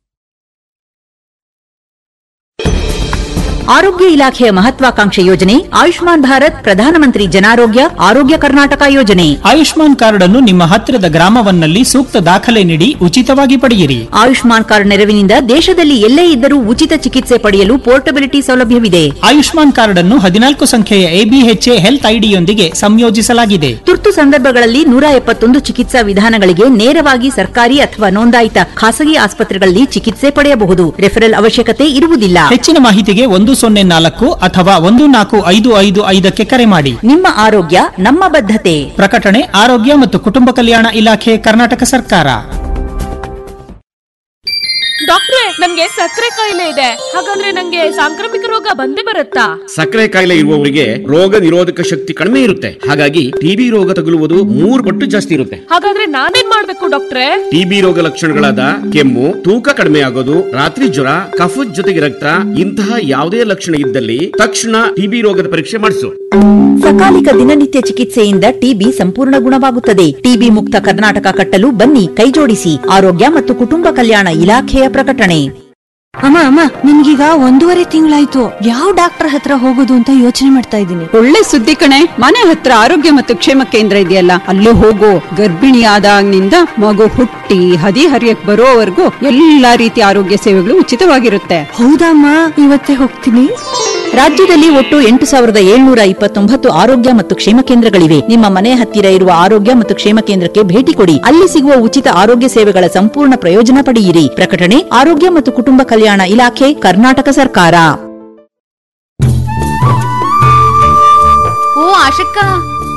ಆರೋಗ್ಯ ಇಲಾಖೆಯ ಮಹತ್ವಾಕಾಂಕ್ಷೆ ಯೋಜನೆ ಆಯುಷ್ಮಾನ್ ಭಾರತ್ ಪ್ರಧಾನಮಂತ್ರಿ ಜನಾರೋಗ್ಯ ಆರೋಗ್ಯ ಕರ್ನಾಟಕ ಯೋಜನೆ ಆಯುಷ್ಮಾನ್ ಕಾರ್ಡ್ ಅನ್ನು ನಿಮ್ಮ ಹತ್ತಿರದ ಗ್ರಾಮವನ್ನಲ್ಲಿ ಸೂಕ್ತ ದಾಖಲೆ ನೀಡಿ ಉಚಿತವಾಗಿ ಪಡೆಯಿರಿ ಆಯುಷ್ಮಾನ್ ಕಾರ್ಡ್ ನೆರವಿನಿಂದ ದೇಶದಲ್ಲಿ ಎಲ್ಲೇ ಇದ್ದರೂ ಉಚಿತ ಚಿಕಿತ್ಸೆ ಪಡೆಯಲು ಪೋರ್ಟಬಿಲಿಟಿ ಸೌಲಭ್ಯವಿದೆ ಆಯುಷ್ಮಾನ್ ಕಾರ್ಡ್ ಅನ್ನು ಹದಿನಾಲ್ಕು ಸಂಖ್ಯೆಯ ಎಬಿಎಚ್ಎ ಹೆಲ್ತ್ ಐಡಿಯೊಂದಿಗೆ ಸಂಯೋಜಿಸಲಾಗಿದೆ ತುರ್ತು ಸಂದರ್ಭಗಳಲ್ಲಿ ನೂರ ಎಪ್ಪತ್ತೊಂದು ಚಿಕಿತ್ಸಾ ವಿಧಾನಗಳಿಗೆ ನೇರವಾಗಿ ಸರ್ಕಾರಿ ಅಥವಾ ನೋಂದಾಯಿತ ಖಾಸಗಿ ಆಸ್ಪತ್ರೆಗಳಲ್ಲಿ ಚಿಕಿತ್ಸೆ ಪಡೆಯಬಹುದು ರೆಫರಲ್ ಅವಶ್ಯಕತೆ ಇರುವುದಿಲ್ಲ ಹೆಚ್ಚಿನ ಮಾಹಿತಿಗೆ ಒಂದು ಸೊನ್ನೆ ನಾಲ್ಕು ಅಥವಾ ಒಂದು ನಾಲ್ಕು ಐದು ಐದು ಐದಕ್ಕೆ ಕರೆ ಮಾಡಿ ನಿಮ್ಮ ಆರೋಗ್ಯ ನಮ್ಮ ಬದ್ಧತೆ ಪ್ರಕಟಣೆ ಆರೋಗ್ಯ ಮತ್ತು ಕುಟುಂಬ ಕಲ್ಯಾಣ ಇಲಾಖೆ ಕರ್ನಾಟಕ ಸರ್ಕಾರ ಡಾಕ್ಟ್ರೆ ನನ್ಗೆ ಸಕ್ಕರೆ ಕಾಯಿಲೆ ಇದೆ ಹಾಗಾದ್ರೆ ನಂಗೆ ಸಾಂಕ್ರಾಮಿಕ ರೋಗ ಬಂದೇ ಬರುತ್ತಾ ಸಕ್ಕರೆ ಕಾಯಿಲೆ ಇರುವವರಿಗೆ ರೋಗ ನಿರೋಧಕ ಶಕ್ತಿ ಕಡಿಮೆ ಇರುತ್ತೆ ಹಾಗಾಗಿ ಟಿಬಿ ರೋಗ ತಗುಲುವುದು ಮೂರು ಪಟ್ಟು ಜಾಸ್ತಿ ಇರುತ್ತೆ ಹಾಗಾದ್ರೆ ನಾನೇನ್ ಮಾಡ್ಬೇಕು ಡಾಕ್ಟ್ರೆ ಟಿಬಿ ರೋಗ ಲಕ್ಷಣಗಳಾದ ಕೆಮ್ಮು ತೂಕ ಕಡಿಮೆ ಆಗೋದು ರಾತ್ರಿ ಜ್ವರ ಕಫದ ಜೊತೆಗೆ ರಕ್ತ ಇಂತಹ ಯಾವುದೇ ಲಕ್ಷಣ ಇದ್ದಲ್ಲಿ ತಕ್ಷಣ ಟಿಬಿ ರೋಗದ ಪರೀಕ್ಷೆ ಮಾಡಿಸು ಸಕಾಲಿಕ ದಿನನಿತ್ಯ ಚಿಕಿತ್ಸೆಯಿಂದ ಟಿಬಿ ಸಂಪೂರ್ಣ ಗುಣವಾಗುತ್ತದೆ ಟಿಬಿ ಮುಕ್ತ ಕರ್ನಾಟಕ ಕಟ್ಟಲು ಬನ್ನಿ ಕೈಜೋಡಿಸಿ ಆರೋಗ್ಯ ಮತ್ತು ಕುಟುಂಬ ಕಲ್ಯಾಣ ಇಲಾಖೆಯ ಪ್ರಕಟಣೆ ಅಮ್ಮ ಅಮ್ಮ ನಿನ್ಗೀಗ ಒಂದೂವರೆ ತಿಂಗಳಾಯ್ತು ಯಾವ ಡಾಕ್ಟರ್ ಹತ್ರ ಹೋಗೋದು ಅಂತ ಯೋಚನೆ ಮಾಡ್ತಾ ಇದ್ದೀನಿ ಒಳ್ಳೆ ಸುದ್ದಿ ಕಣೆ ಮನೆ ಹತ್ರ ಆರೋಗ್ಯ ಮತ್ತು ಕ್ಷೇಮ ಕೇಂದ್ರ ಇದೆಯಲ್ಲ ಅಲ್ಲೇ ಹೋಗು ಗರ್ಭಿಣಿ ಆದಾಗಿನಿಂದ ಮಗು ಹುಟ್ಟಿ ಹದಿ ಹರಿಯಕ್ ಬರೋವರೆಗೂ ಎಲ್ಲಾ ರೀತಿಯ ಆರೋಗ್ಯ ಸೇವೆಗಳು ಉಚಿತವಾಗಿರುತ್ತೆ ಹೌದಮ್ಮ ಇವತ್ತೇ ಹೋಗ್ತೀನಿ ರಾಜ್ಯದಲ್ಲಿ ಒಟ್ಟು ಎಂಟು ಸಾವಿರದ ಏಳ್ನೂರ ಇಪ್ಪತ್ತೊಂಬತ್ತು ಆರೋಗ್ಯ ಮತ್ತು ಕ್ಷೇಮ ಕೇಂದ್ರಗಳಿವೆ ನಿಮ್ಮ ಮನೆ ಹತ್ತಿರ ಇರುವ ಆರೋಗ್ಯ ಮತ್ತು ಕ್ಷೇಮ ಕೇಂದ್ರಕ್ಕೆ ಭೇಟಿ ಕೊಡಿ ಅಲ್ಲಿ ಸಿಗುವ ಉಚಿತ ಆರೋಗ್ಯ ಸೇವೆಗಳ ಸಂಪೂರ್ಣ ಪ್ರಯೋಜನ ಪಡೆಯಿರಿ ಪ್ರಕಟಣೆ ಆರೋಗ್ಯ ಮತ್ತು ಕುಟುಂಬ ಕಲ್ಯಾಣ ಇಲಾಖೆ ಕರ್ನಾಟಕ ಸರ್ಕಾರ ಓ ಆಶಕ್ಕ